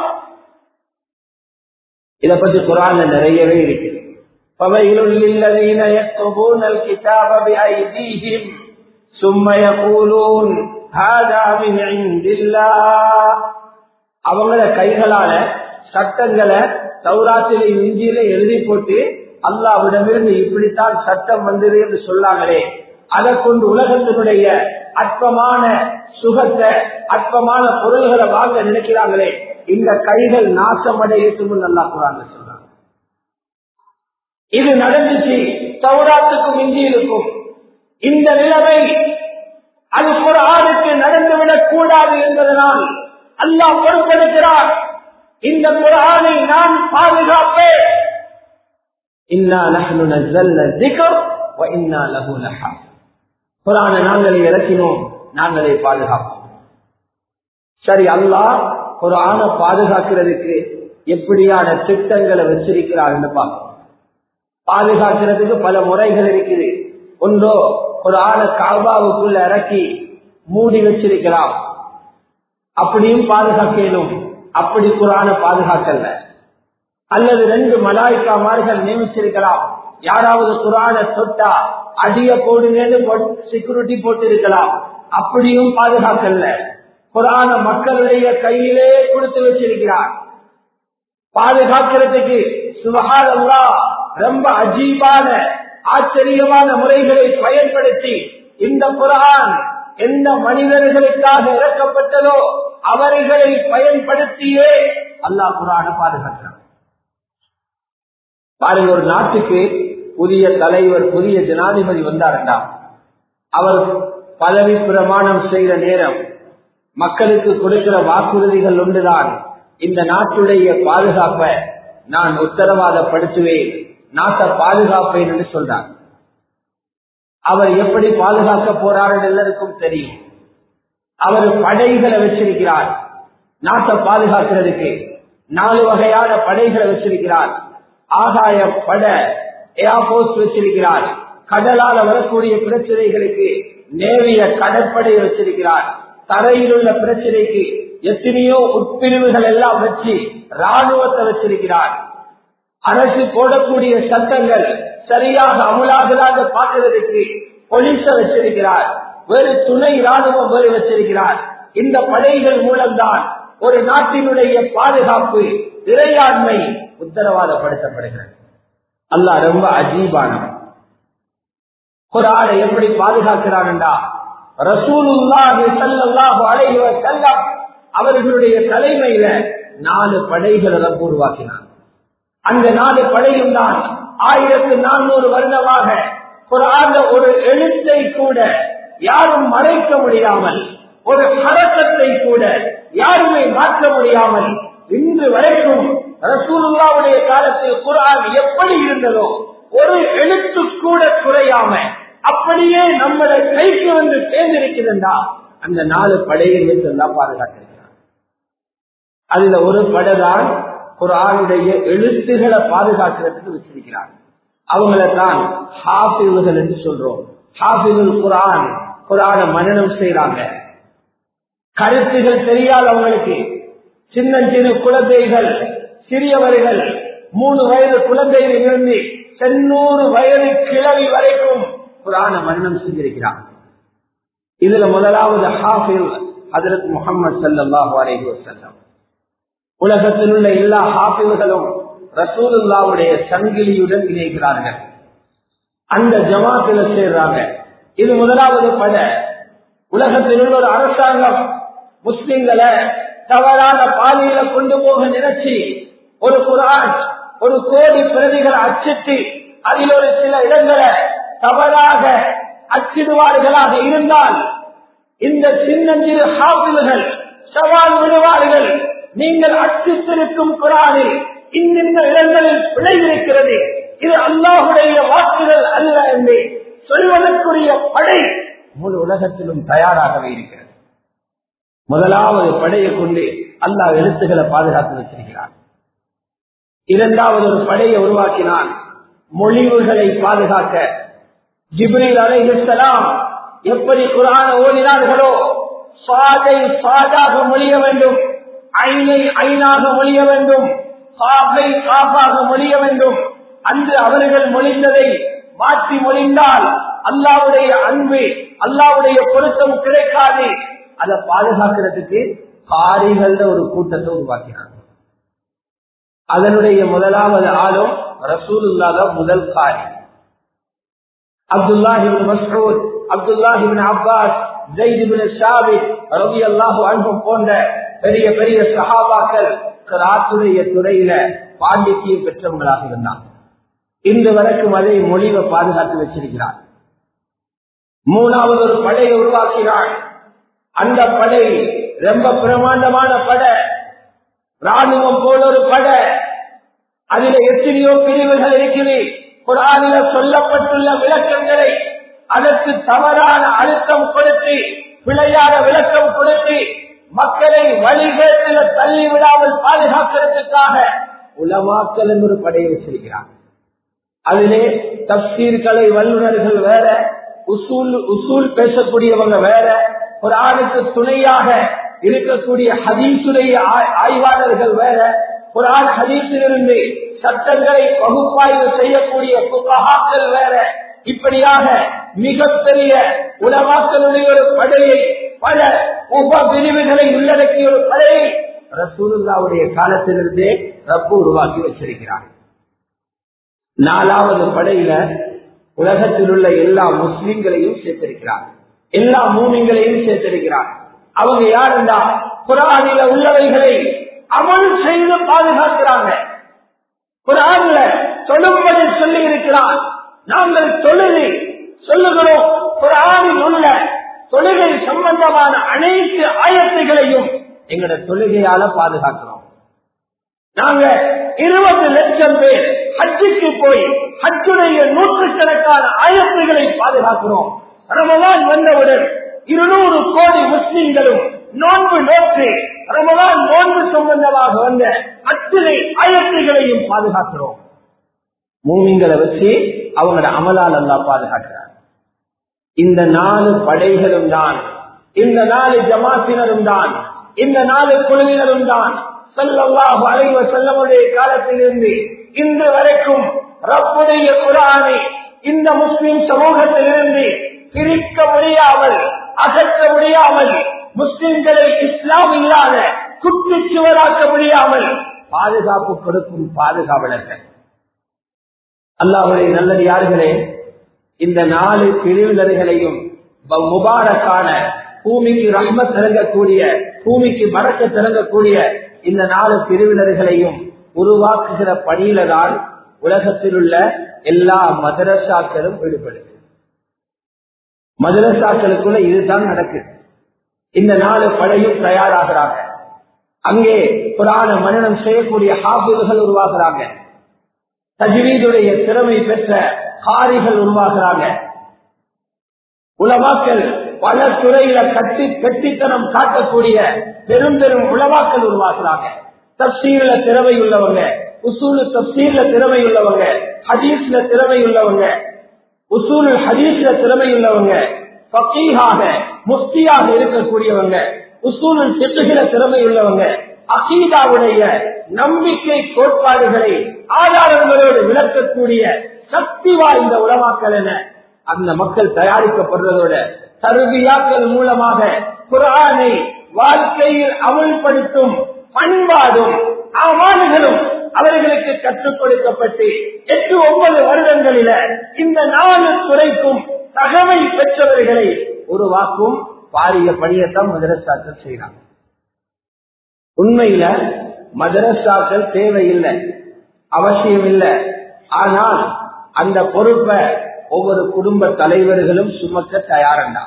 இதை பற்றி குரான் நிறையவே இருக்கு فَوَيْلٌ لِّلَّذِينَ يَكْتُبُونَ الْكِتَابَ بِأَيْدِيهِمْ ثُمَّ يَقُولُونَ هَذَا مِنْ عِندِ اللَّهِ அவங்கள கைகளால சட்டங்களை சௌராத்திலே இஞ்சியில எழுதி போட்டு அல்லாவிடமிருந்து இப்படித்தான் சட்டம் வந்தது என்று சொல்லாங்களே அதை கொண்டு உலகத்தினுடைய அற்பமான சுகத்தை அற்பமான பொருள்களை வாங்க நினைக்கிறாங்களே இந்த கைகள் நாசமடையட்டும் நல்லா குரான் சொல்றாங்க இது நடந்துச்சு சௌராத்துக்கும் இந்தியிலுக்கும் இந்த நிலைமை அது குரானுக்கு நடந்துவிடக் கூடாது என்பதனால் அல்லாஹ் பொறுப்பெடுக்கிறார் இந்த குரானை நான் பாதுகாப்பேன் இன்னா நஹ்னு நஸல்னா ذிக்ர் வ இன்னா லஹு லஹாஃபிஸ் குரானை நாங்களே இறக்கினோம் நாங்களே பாதுகாப்போம் சரி அல்லாஹ் குரானை பாதுகாக்கிறதுக்கு எப்படியான திட்டங்களை வச்சிருக்கிறார் என்று பார்ப்போம் பாதுகாக்கிறதுக்கு பல முறைகள் இருக்குது ஒன்றோ ஒரு ஆளை காபாவுக்குள்ள இறக்கி மூடி வச்சிருக்கலாம் அப்படியும் பாதுகாக்கணும் அப்படி குரான பாதுகாக்கல அல்லது ரெண்டு மலாய்க்காமார்கள் நியமிச்சிருக்கலாம் யாராவது குரான தொட்டா அடிய போடுங்கன்னு செக்யூரிட்டி போட்டு இருக்கலாம் அப்படியும் பாதுகாக்கல குரான மக்களுடைய கையிலே கொடுத்து வச்சிருக்கிறார் பாதுகாக்கிறதுக்கு சுபகாரல்லா ரொம்ப அஜீபான ஆச்சரியமான முறைகளை பயன்படுத்தி இந்த குரான் எந்த மனிதர்களுக்காக இறக்கப்பட்டதோ அவர்களை பயன்படுத்தியே அல்லாஹ் குரான பாதுகாக்கிறான் பாருங்க ஒரு நாட்டுக்கு புதிய தலைவர் புதிய ஜனாதிபதி வந்தாருண்டா அவர் பதவி பிரமாணம் செய்த நேரம் மக்களுக்கு கொடுக்கிற வாக்குறுதிகள் ஒன்றுதான் இந்த நாட்டுடைய பாதுகாப்பை நான் உத்தரவாதப்படுத்துவேன் நாட்டை பாதுகாப்பேன் என்று சொல்றார் அவர் எப்படி பாதுகாக்க போறார் எல்லாருக்கும் தெரியும் அவர் படைகளை வச்சிருக்கிறார் நாட்டை பாதுகாக்கிறதுக்கு நாலு வகையான படைகளை வச்சிருக்கிறார் ஆகாய பட ஏர்போர்ஸ் வச்சிருக்கிறார் கடலால வரக்கூடிய பிரச்சனைகளுக்கு நேவிய கடற்படை வச்சிருக்கிறார் தரையில் உள்ள பிரச்சனைக்கு எத்தனையோ உட்பிரிவுகள் எல்லாம் வச்சு ராணுவத்தை வச்சிருக்கிறார் அரசு போடக்கூடிய சட்டங்கள் சரியாக அமுலாகலாக பார்க்கிறதுக்கு போலீஸ வச்சிருக்கிறார் வேறு துணை ராணுவம் வேறு வச்சிருக்கிறார் இந்த படைகள் மூலம்தான் ஒரு நாட்டினுடைய பாதுகாப்பு இறையாண்மை உத்தரவாதப்படுத்தப்படுகிறது அல்லாஹ் ரொம்ப அஜீபானவன் குரானை எப்படி பாதுகாக்கிறான்டா ரசூலுல்லாஹி ஸல்லல்லாஹு அலைஹி வஸல்லம் அவர்களுடைய தலைமையில நாலு படைகளை ரப்பு உருவாக்கினார் அந்த நாலு படையும் தான் ஆயிரத்து நானூறு வருடமாக குரான ஒரு எழுத்தை கூட யாரும் மறைக்க முடியாமல் ஒரு ஹரக்கத்தை கூட யாருமே மாற்ற முடியாமல் இன்று வரைக்கும் ரசூலுல்லாவுடைய காலத்தில் குரான் எப்படி இருந்ததோ ஒரு எழுத்து கூட குறையாம அப்படியே நம்மளை கைக்கு வந்து சேர்ந்திருக்கிறதா அந்த நாலு படைகள் வைத்தெல்லாம் பாதுகாத்திருக்கிறார் அதுல ஒரு படைதான் குரானுடைய எழுத்துகளை பாதுகாக்கிறதுக்கு வச்சிருக்கிறார் அவங்கள தான் ஹாஃபிவுகள் என்று சொல்றோம் ஹாஃபிவுல் குரான் குரான மனநம் செய்யறாங்க கருத்துகள் தெரியாது அவங்களுக்கு சின்ன சின்ன குழந்தைகள் சிறியவர்கள் மூணு வயது குழந்தைகள் இருந்து சென்னூறு வயது கிழவி வரைக்கும் குரான மரணம் செஞ்சிருக்கிறார் இதுல முதலாவது ஹாஃபில் ஹதரத் முகமது சல்லாஹூ அலைஹி வசல்லம் உலகத்தில் உள்ள எல்லா ஹாஃபில்களும் ரசூலுல்லாவுடைய சங்கிலியுடன் இணைக்கிறார்கள் அந்த ஜமாத்துல சேர்றாங்க இது முதலாவது பட உலகத்தில் உள்ள ஒரு அரசாங்கம் முஸ்லிம்களை தவறான பாதையில கொண்டு போக நினைச்சு ஒரு குரான் ஒரு கோடி பிரதிகளை அச்சிட்டு அதில் ஒரு சில இடங்களை தவறாக அச்சிடுவார்களாக இருந்தால் இந்த சின்னஞ்சிறு ஹாபில்கள் சவால் விடுவார்கள் நீங்கள் அச்சித்திருக்கும் குரானில் இந்த இடங்களில் பிழை இருக்கிறது இது அல்லாஹுடைய வாக்குகள் அல்ல என்று சொல்வதற்குரிய படை முழு உலகத்திலும் தயாராகவே இருக்கிறது முதலாவது படையை கொண்டு அல்லாஹ் எழுத்துக்களை பாதுகாத்து வச்சிருக்கிறார் இரண்டாவது ஒரு படையை உருவாக்கினான் மொழிவுகளை பாதுகாக்க ஜிப்ரீல் அலைஹிஸ்ஸலாம் எப்படி குரான ஓடினார்களோ சாதை சாதாக மொழிய வேண்டும் ஐனை ஐனாக மொழிய வேண்டும் காஃபை காஃபாக மொழிய வேண்டும் அன்று அவர்கள் மொழிந்ததை மாற்றி மொழிந்தால் அல்லாவுடைய அன்பு அல்லாவுடைய பொருத்தம் கிடைக்காது அதை பாதுகாக்கிறதுக்கு காரிகள ஒரு கூட்டத்தை உருவாக்கினார் அதனுடைய முதலாவது ஆளும் ரசூலுல்லாத முதல் காரி அப்துல்லாஹிபின் மஸ்ரூத் அப்துல்லாஹிபின் அப்பாஸ் ஜெய்திபின் ஷாபித் ரவி அல்லாஹு அன்பும் போன்ற பெரிய பெரிய சஹாபாக்கள் கிராத்துடைய துறையில பாண்டித்தியம் பெற்றவங்களாக இருந்தார் இன்று வரைக்கும் அதை மொழிவை பாதுகாத்து வச்சிருக்கிறார் மூணாவது ஒரு படையை உருவாக்கினார் அந்த படை ரொம்ப பிரமாண்டமான படை ராணுவம் போல ஒரு படை அதில் எத்தனையோ பிரிவுகள் இருக்குது குரானில சொல்லப்பட்டுள்ள விளக்கங்களை அதற்கு தவறான அழுத்தம் கொடுத்து பிழையான விளக்கம் கொடுத்து மக்களை வழிகேட்டில தள்ளி விடாமல் பாதுகாக்கிறதுக்காக உலமாக்கல் ஒரு படையை வச்சிருக்கிறார் அதிலே தப்சீர்களை வல்லுநர்கள் வேற உசூல் உசூல் பேசக்கூடியவங்க வேற ஒரு ஆணுக்கு துணையாக இருக்கக்கூடிய ஹதீசுடைய ஆய்வாளர்கள் வேற ஒரு ஆண் ஹதீஸிலிருந்து சட்டங்களை பகுப்பாய்வு செய்யக்கூடிய புகாக்கள் வேற இப்படியாக மிகப்பெரிய உலமாக்களுடைய ஒரு படையை பல உப பிரிவுகளை உள்ளடக்கிய ஒரு படையை ரசூலுல்லாவுடைய காலத்திலிருந்தே ரப்பு உருவாக்கி வச்சிருக்கிறார் நாலாவது படையில உலகத்தில் உள்ள எல்லா முஸ்லிம்களையும் சேர்த்திருக்கிறார் எல்லா மூமிங்களையும் சேர்த்திருக்கிறார் அவங்க யாருண்டா குரானில உள்ளவைகளை அமல் செய்து பாதுகாக்கிறாங்க குரான்ல தொழும்படி சொல்லி இருக்கிறார் நாங்கள் தொழுகை சொல்லுகிறோம் குரானில் உள்ள தொழுகை சம்பந்தமான அனைத்து ஆயத்துகளையும் எங்களோட தொழுகையால பாதுகாக்கிறோம் நாங்க இருபது லட்சம் பேர் ஹஜ்ஜுக்கு போய் ஹஜ்ஜுடைய நூற்றுக்கணக்கான ஆயத்துகளை பாதுகாக்கிறோம் ரமதான் வந்தவுடன் இருநூறு கோடி முஸ்லிம்களும் நோன்பு நோக்கு ரமதான் நோன்பு சம்பந்தமாக வந்த அத்தனை ஆயத்துகளையும் பாதுகாக்கிறோம் மூமிங்களை வச்சு அவங்களோட அமலால் அல்லா பாதுகாக்கிறார் இந்த நாலு படைகளும் தான் இந்த நாலு ஜமாத்தினரும் தான் இந்த நாலு குழுவினரும் தான் செல்லவாக அலைவ செல்லமுடைய காலத்திலிருந்து இன்று வரைக்கும் ரப்புடைய குரானை இந்த முஸ்லிம் சமூகத்திலிருந்து பிரிக்க முடியாமல் அகற்ற முடியாமல் முஸ்லிம்களை இஸ்லாம் இல்லாத குற்றுச்சுவராக்க முடியாமல் பாதுகாப்பு கொடுக்கும் பாதுகாவலர்கள் அல்லாஹுடைய நல்லது யார்களே இந்த நாலு பிரிவினர்களையும் முபாரக்கான பூமிக்கு ரஹ்மத் திறங்கக்கூடிய பூமிக்கு மறக்க திறங்கக்கூடிய இந்த நாலு பிரிவினர்களையும் உருவாக்குகிற பணியில தான் உலகத்தில் உள்ள எல்லா மதரசாக்களும் ஈடுபடுது மதரசாக்களுக்குள்ள இதுதான் நடக்குது இந்த நாலு படையும் தயாராகிறாங்க அங்கே புராண மனநம் செய்யக்கூடிய ஹாபிதுகள் உருவாகிறாங்க தஜ்வீதுடைய திறமை பெற்ற காரிகள் உருவாகிறாங்க உலமாக்கள் பல துறையில கட்டி கட்டித்தனம் காட்டக்கூடிய பெரும் பெரும் உலமாக்கள் உருவாக்குறாங்க தப்சீர்ல திறமை உள்ளவங்க உசூலு தப்சீர்ல திறமை உள்ளவங்க ஹதீஸ்ல திறமை உள்ளவங்க உசூலு ஹதீஸ்ல திறமை உள்ளவங்க பக்கீகாக முஃப்தியாக இருக்கக்கூடியவங்க உசூலில் சித்துகிற திறமை உள்ளவங்க அகீதாவுடைய நம்பிக்கை கோட்பாடுகளை ஆதாரங்களோடு விளக்கக்கூடிய சக்தி வாய்ந்த உலமாக்கள் என அந்த மக்கள் தயாரிக்கப்படுறதோட தருவியாக்கள் மூலமாக குரானை வாழ்க்கையில் அமல்படுத்தும் பண்பாடும் அமானுகளும் அவர்களுக்கு கற்றுக் கொடுக்கப்பட்டு எட்டு ஒன்பது வருடங்களில இந்த நாலு துறைக்கும் தகவல் பெற்றவர்களை உருவாக்கும் பாரிய பணியத்தான் மதரசாக்கள் செய்யறாங்க உண்மையில மதரசாக்கள் தேவையில்லை அவசியம் இல்லை ஆனால் அந்த பொறுப்பை ஒவ்வொரு குடும்ப தலைவர்களும் சுமக்க தயாரண்டா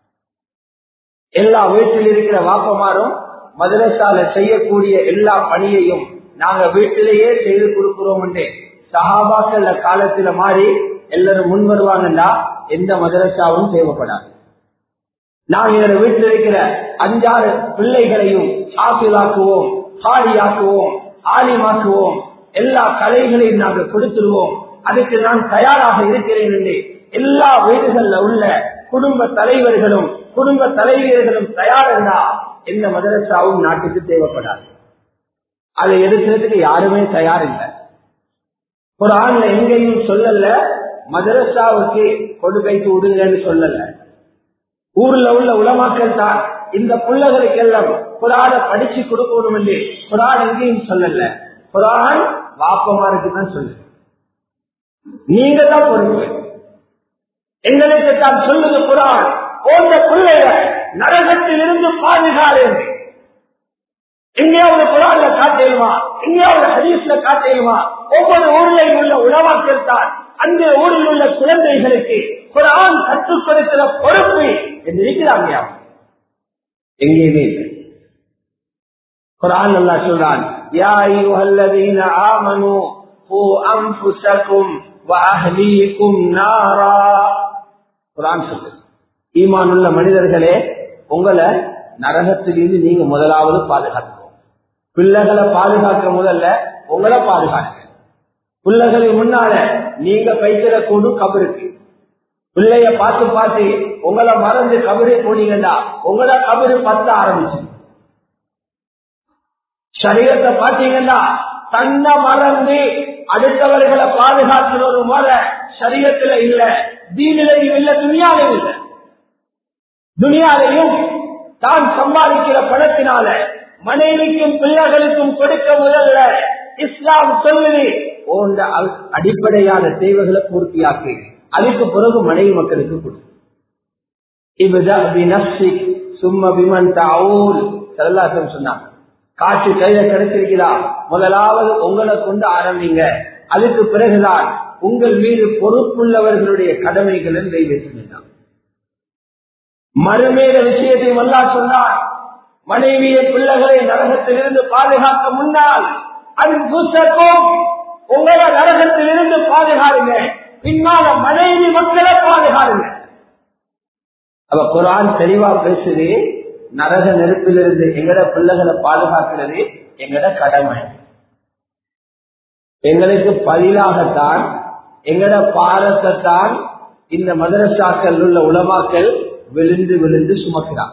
எல்லா வீட்டில் இருக்கிற வாப்பமாரும் மதரசால செய்யக்கூடிய எல்லா பணியையும் நாங்க வீட்டிலேயே செய்து கொடுக்கிறோம் சஹாபாக்கள் காலத்துல மாறி எல்லாரும் முன் வருவாங்கன்னா எந்த மதரசாவும் தேவைப்படாது நாங்க எங்க வீட்டில் இருக்கிற அஞ்சாறு பிள்ளைகளையும் ஆசிலாக்குவோம் காலியாக்குவோம் ஆலிமாக்குவோம் எல்லா கலைகளையும் நாங்கள் கொடுத்துருவோம் அதுக்கு நான் தயாராக இருக்கிறேன் என்று எல்லா வீடுகள்ல உள்ள குடும்ப தலைவர்களும் குடும்ப தலைவியர்களும் தயாரா எந்த மதரசாவும் நாட்டுக்கு தேவைப்படாது அதை எடுக்கிறதுக்கு யாருமே தயார் இல்லை ஒரு ஆண்ல எங்கேயும் சொல்லல மதரசாவுக்கு கொடுக்கைக்கு விடுங்கன்னு சொல்லல ஊர்ல உள்ள உலமாக்கள் தான் இந்த பிள்ளைகளுக்கெல்லாம் குரான படிச்சு கொடுக்கணும் என்று குரான் எங்கேயும் சொல்லல குரான் வாப்பமாருக்கு தான் சொல்லுங்க நீங்க தான் பொறுப்பு எங்களுக்கு தான் சொல்லுங்க குரான் போன்ற பிள்ளைய நரகத்தில் இருந்து பாதுகாடு எங்கேயாவது குரான்ல காட்டேலுமா எங்கேயாவது ஹதீஸ்ல காட்டேலுமா ஒவ்வொரு ஊரில் உள்ள உணவாக்கள் தான் அந்த ஊரில் உள்ள குழந்தைகளுக்கு குரான் கற்றுக் கொடுக்கிற பொறுப்பு என்று இருக்கிறாங்க எங்கேயுமே இல்லை குரான் அல்லா சொல்றான் யா ஐயுஹல்லதீன ஆமனு பூ அன்புசக்கும் வஅஹ்லீக்கும் நாரா குரான் சொல்லு ஈமான் உள்ள மனிதர்களே உங்களை நரகத்திலிருந்து நீங்க முதலாவது பாதுகாக்கணும் பிள்ளைகளை பாதுகாக்க முதல்ல உங்களை பாதுகாக்க பிள்ளைகளுக்கு முன்னால நீங்க கைத்திடக்கூடும் கபருக்கு பிள்ளைய பார்த்து பார்த்து உங்களை மறந்து கபரே போனீங்கன்னா உங்களை கபரு பத்த ஆரம்பிச்சு சரீரத்தை பார்த்தீங்கன்னா தன்னை மறந்து அடுத்தவர்களை பாதுகாக்கிற ஒரு முறை சரீரத்துல இல்ல தீனிலையும் இல்ல துணியாலையும் இல்ல துணியாலையும் தான் சம்பாதிக்கிற பணத்தினால மனைவிக்கும் பிள்ளைகளுக்கும் கொடுக்க முதல்ல இஸ்லாம் சொல்லுது போன்ற அடிப்படையான தேவைகளை பூர்த்தியாக்கு அதுக்கு பிறகு மனைவி மக்களுக்கு கொடு சும்மா விமன் தாவூல் சொன்னாங்க காட்சி கையில கிடைச்சிருக்கிறா முதலாவது உங்களை கொண்டு ஆரம்பிங்க அதுக்கு பிறகுதான் உங்கள் மீது பொறுப்புள்ளவர்களுடைய கடமைகளை நிறைவேற்றினார் மறுமேல விஷயத்தை வல்லா சொன்னார் மனைவியை பிள்ளைகளை நரகத்திலிருந்து பாதுகாக்க முன்னால் அது புத்தகம் உங்களை நரகத்திலிருந்து பாதுகாருங்க பின்னால மனைவி மக்களை பாதுகாருங்க அவ குரான் தெளிவா பேசுது நரக நெருப்பிலிருந்து எங்கட பிள்ளைகளை பாதுகாக்கிறது எங்கட கடமை எங்களுக்கு பதிலாகத்தான் எங்கட பாரத்தை தான் இந்த மதரசாக்கள் உள்ள உலமாக்கள் விழுந்து விழுந்து சுமக்கிறார்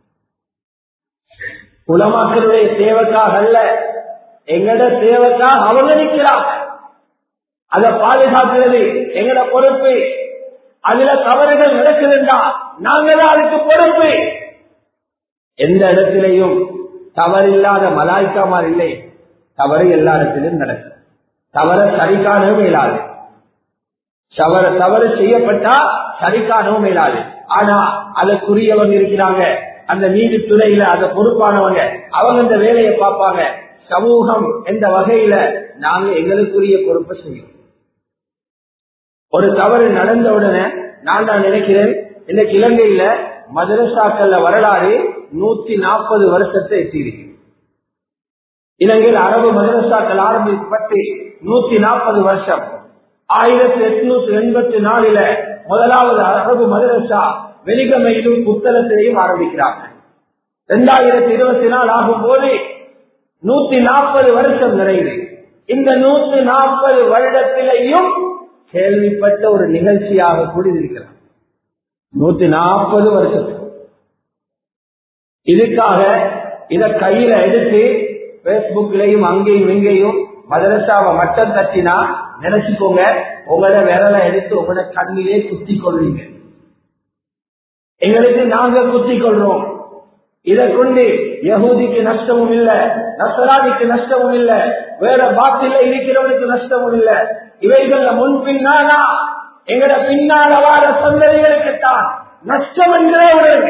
உலமாக்களுடைய தேவைக்காக அல்ல எங்கட தேவைக்காக அவங்க நிற்கிறாங்க அதை பாதுகாக்கிறது எங்கட பொறுப்பு அதுல தவறுகள் நடக்குதுண்டா நாங்க தான் அதுக்கு பொறுப்பு எந்த இடத்திலையும் தவறில்லாத மலாய்க்காமார் இல்லை தவறு எல்லா இடத்திலும் நடக்கும் தவற சரி காணவும் இயலாது தவற தவறு செய்யப்பட்டா சரி காணவும் இயலாது ஆனா அதற்குரியவங்க இருக்கிறாங்க அந்த நீதித்துறையில அந்த பொறுப்பானவங்க அவங்க இந்த வேலையை பார்ப்பாங்க சமூகம் எந்த வகையில நாங்க எங்களுக்குரிய பொறுப்பை செய்யும் ஒரு தவறு நடந்த உடனே நான் தான் நினைக்கிறேன் இன்னைக்கு இலங்கையில மதரசாக்கள்ல வரலாறு நூத்தி நாற்பது வருஷத்தை எட்டியிருக்கு இலங்கையில் அரபு மதரசாக்கள் ஆரம்பிக்கப்பட்டு நூத்தி நாற்பது வருஷம் ஆயிரத்தி எட்நூத்தி எண்பத்தி நாலுல முதலாவது அரபு மதரசா வெலிகமையிலும் புத்தகத்திலையும் ஆரம்பிக்கிறாங்க இரண்டாயிரத்தி இருபத்தி நாலு ஆகும் போது நூத்தி நாற்பது வருஷம் நிறைவு இந்த நூத்தி நாற்பது வருடத்திலையும் கேள்விப்பட்ட ஒரு நிகழ்ச்சியாக கூடியிருக்கிறார் நூத்தி நாற்பது வருஷத்துக்கு இதுக்காக இத கையில எடுத்து பேஸ்புக்லயும் அங்கேயும் இங்கேயும் மதரசாவை மட்டம் தட்டினா நினைச்சுக்கோங்க உங்களோட விரலை எடுத்து உங்களோட கண்ணிலே குத்தி கொள்வீங்க எங்களுக்கு நாங்க குத்தி கொள்றோம் இதை கொண்டு யகூதிக்கு நஷ்டமும் இல்ல நசராதிக்கு நஷ்டமும் இல்ல வேற பாத்தில இருக்கிறவனுக்கு நஷ்டமும் இல்ல இவைகள்ல முன் பின்னானா எங்கட பின்னால வார சந்ததிகளுக்கு தான் நஷ்டம் என்றே உணர்வு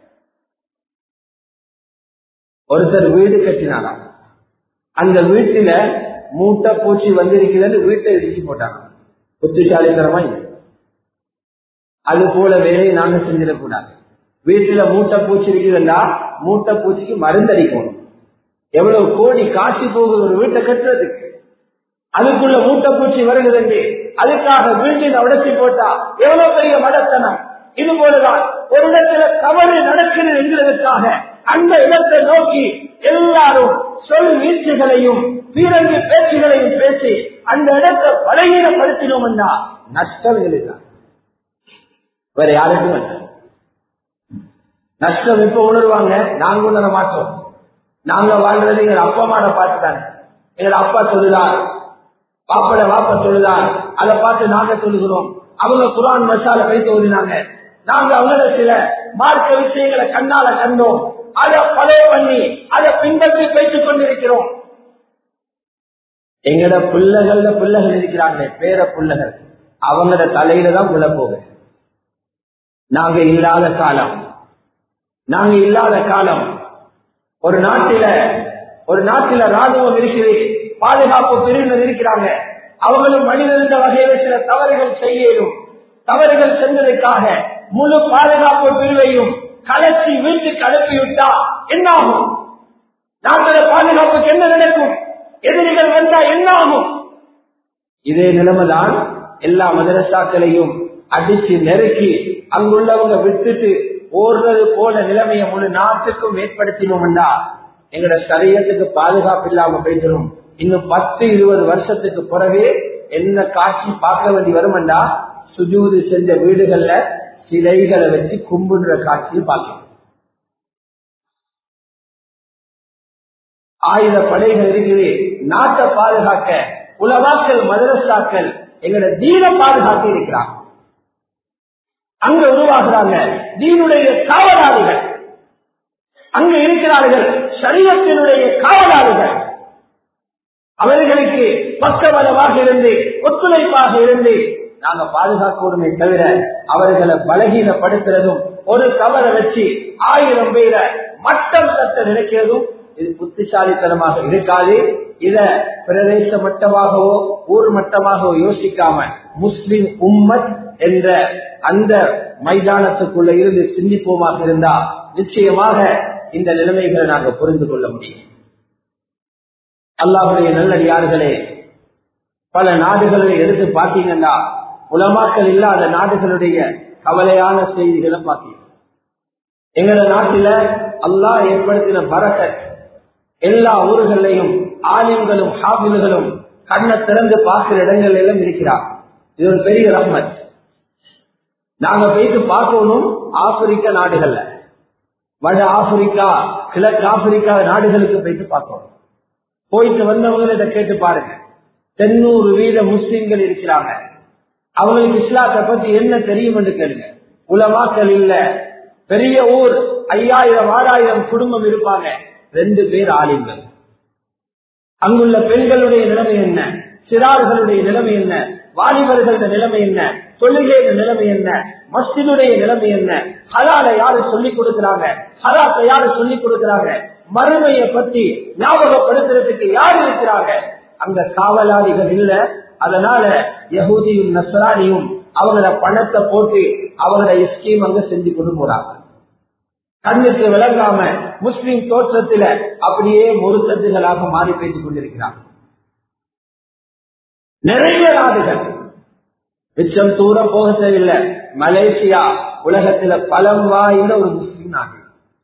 ஒருத்தர் வீடு கட்டினாராம் அந்த வீட்டுல மூட்டை பூச்சி வந்திருக்கிறது வீட்டை இடிச்சு போட்டாங்க புத்திசாலித்தனமா இல்லை அது போல வேலையை நாங்க செஞ்சிடக்கூடாது வீட்டுல மூட்டை பூச்சி இருக்குதுன்னா மூட்டை பூச்சிக்கு மருந்தடிக்கணும் எவ்வளவு கோடி காட்சி போகுது ஒரு வீட்டை கட்டுறதுக்கு அதுக்குள்ள மூட்டை பூச்சி வருகிறது அதுக்காக வீட்டில் உடச்சி போட்டா எவ்வளவு பெரிய மடத்தனம் இது போலதான் ஒரு இடத்துல தவறு நடக்கிறது என்கிறதுக்காக அந்த இடத்தை நோக்கி எல்லாரும் சொல் வீழ்ச்சிகளையும் பீரங்கி பேச்சுகளையும் பேசி அந்த இடத்தை பலகீனப்படுத்தினோம்னா நஷ்டம் இதுதான் வேற யாருக்கும் அல்ல நஷ்டம் இப்ப உணர்வாங்க நாங்க உணர மாட்டோம் நாங்க வாழ்றது எங்க அப்பா அம்மாட பார்த்து தானே எங்க அப்பா சொல்லுதார் பாப்பட வாப்ப சொல்லுதார் அதை பார்த்து நாங்க சொல்லுகிறோம் அவங்க குரான் மசால வைத்து ஓதினாங்க நாங்க அவங்கள சில மார்க்க விஷயங்களை கண்ணால கண்டோம் அதை பழைய பண்ணி அதை பின்பற்றி பேசிக் கொண்டிருக்கிறோம் எங்கட பிள்ளைகள்ல பிள்ளைகள் இருக்கிறாங்க பேர பிள்ளைகள் அவங்களோட தலையில தான் உள்ள போக நாங்க இல்லாத காலம் நாங்க இல்லாத காலம் ஒரு நாட்டில ஒரு நாட்டில ராணுவம் இருக்குது பாதுகாப்பு பிரிவினர் இருக்கிறாங்க அவங்களும் மனிதந்த வகையில சில தவறுகள் செய்யணும் தவறுகள் சென்றதுக்காக முழு பாதுகாப்பு பிரிவையும் கலச்சி வீட்டுக்கு அனுப்பிவிட்டா என்ன ஆகும் நாட்டில பாதுகாப்புக்கு என்ன நடக்கும் எதிரிகள் வந்தா என்ன ஆகும் இதே நிலைமைதான் எல்லா மதரசாக்களையும் அடிச்சு நெருக்கி அங்குள்ளவங்க விட்டுட்டு ஓடுறது போல நிலைமையை முழு நாட்டுக்கும் ஏற்படுத்தினோம்டா எங்கட சரீரத்துக்கு பாதுகாப்பு இல்லாம போயிடும் இன்னும் பத்து இருபது வருஷத்துக்கு பிறகு என்ன காட்சி பார்க்க வேண்டி வருமெண்டா சுஜூது செஞ்ச வீடுகள்ல சிலைகளை வச்சு கும்பிடுற காட்சியை பார்க்கணும் ஆயுத படைகள் இருக்குது நாட்டை பாதுகாக்க உலவாக்கள் மதரசாக்கள் எங்களோட தீன பாதுகாக்க இருக்கிறாங்க அங்க உருவாகிறாங்க தீனுடைய காவலாளிகள் அங்கு இருக்கிறார்கள் சரீரத்தினுடைய காவலாளிகள் அவர்களுக்கு பக்கபலமாக இருந்து ஒத்துழைப்பாக இருந்து நாங்க பாதுகாக்கணுமே தவிர அவர்களை பலகீனப்படுத்துறதும் ஒரு கவலை வச்சு ஆயிரம் பேரை மட்டம் தட்ட நினைக்கிறதும் இது புத்திசாலித்தனமாக இருக்காது இத பிரதேச மட்டமாகவோ ஊர் மட்டமாகவோ யோசிக்காம முஸ்லிம் உம்மத் என்ற அந்த மைதானத்துக்குள்ள இருந்து சிந்திப்போமாக இருந்தா நிச்சயமாக இந்த நிலைமைகளை நாங்கள் புரிந்து கொள்ள முடியும் அல்லாஹுடைய நல்லடியார்களே பல நாடுகளை எடுத்து பார்த்தீங்கன்னா உலமாக்கள் இல்லாத நாடுகளுடைய கவலையான செய்திகளை பார்த்தீங்க எங்களோட நாட்டில அல்லாஹ் ஏற்படுத்தின பரக்கத் எல்லா ஊர்களையும் ஆலயங்களும் ஹாபில்களும் கண்ணை திறந்து பார்க்கிற இடங்கள் எல்லாம் இருக்கிறார் இது ஒரு பெரிய ரஹ்மத் நாங்க போயிட்டு பார்க்கணும் ஆப்பிரிக்க நாடுகள்ல வட ஆப்பிரிக்கா கிழக்கு ஆப்பிரிக்கா நாடுகளுக்கு போயிட்டு பார்க்கணும் போயிட்டு வந்தவங்க கேட்டு பாருங்க தென்னூறு வீத முஸ்லிம்கள் இருக்கிறாங்க அவங்களுக்கு இஸ்லாத்தை பத்தி என்ன தெரியும் என்று கேளுங்க உலமாக்கள் இல்ல பெரிய ஊர் ஐயாயிரம் ஆறாயிரம் குடும்பம் இருப்பாங்க ரெண்டு பேர் ஆலிம்கள் அங்குள்ள பெண்களுடைய நிலைமை என்ன சிறார்களுடைய நிலைமை என்ன வாலிபர்களுடைய நிலைமை என்ன தொழுகையுடைய நிலைமை என்ன மஸ்ஜிதுடைய நிலைமை என்ன ஹலால யாரு சொல்லிக் கொடுக்கிறாங்க ஹலாத்தை யாரு சொல்லிக் கொடுக்கிறாங்க மறுமையை பத்தி ஞாபகப்படுத்துறதுக்கு யார் இருக்கிறாங்க அங்க காவலாளிகள் இல்ல அதனால யகூதியும் நசராணியும் அவங்கள பணத்தை போட்டு அவங்களோட ஸ்கீம் அங்க செஞ்சு கொண்டு போறாங்க கண்ணுக்கு விளங்காம முஸ்லிம் தோற்றத்தில அப்படியே முருத்தத்துகளாக மாறி பேசிக் கொண்டிருக்கிறார் நிறைய நாடுகள் மிச்சம் தூரம் போக தேவையில்லை மலேசியா உலகத்துல பலம் வாய்ந்த ஒரு முஸ்லிம் நாடு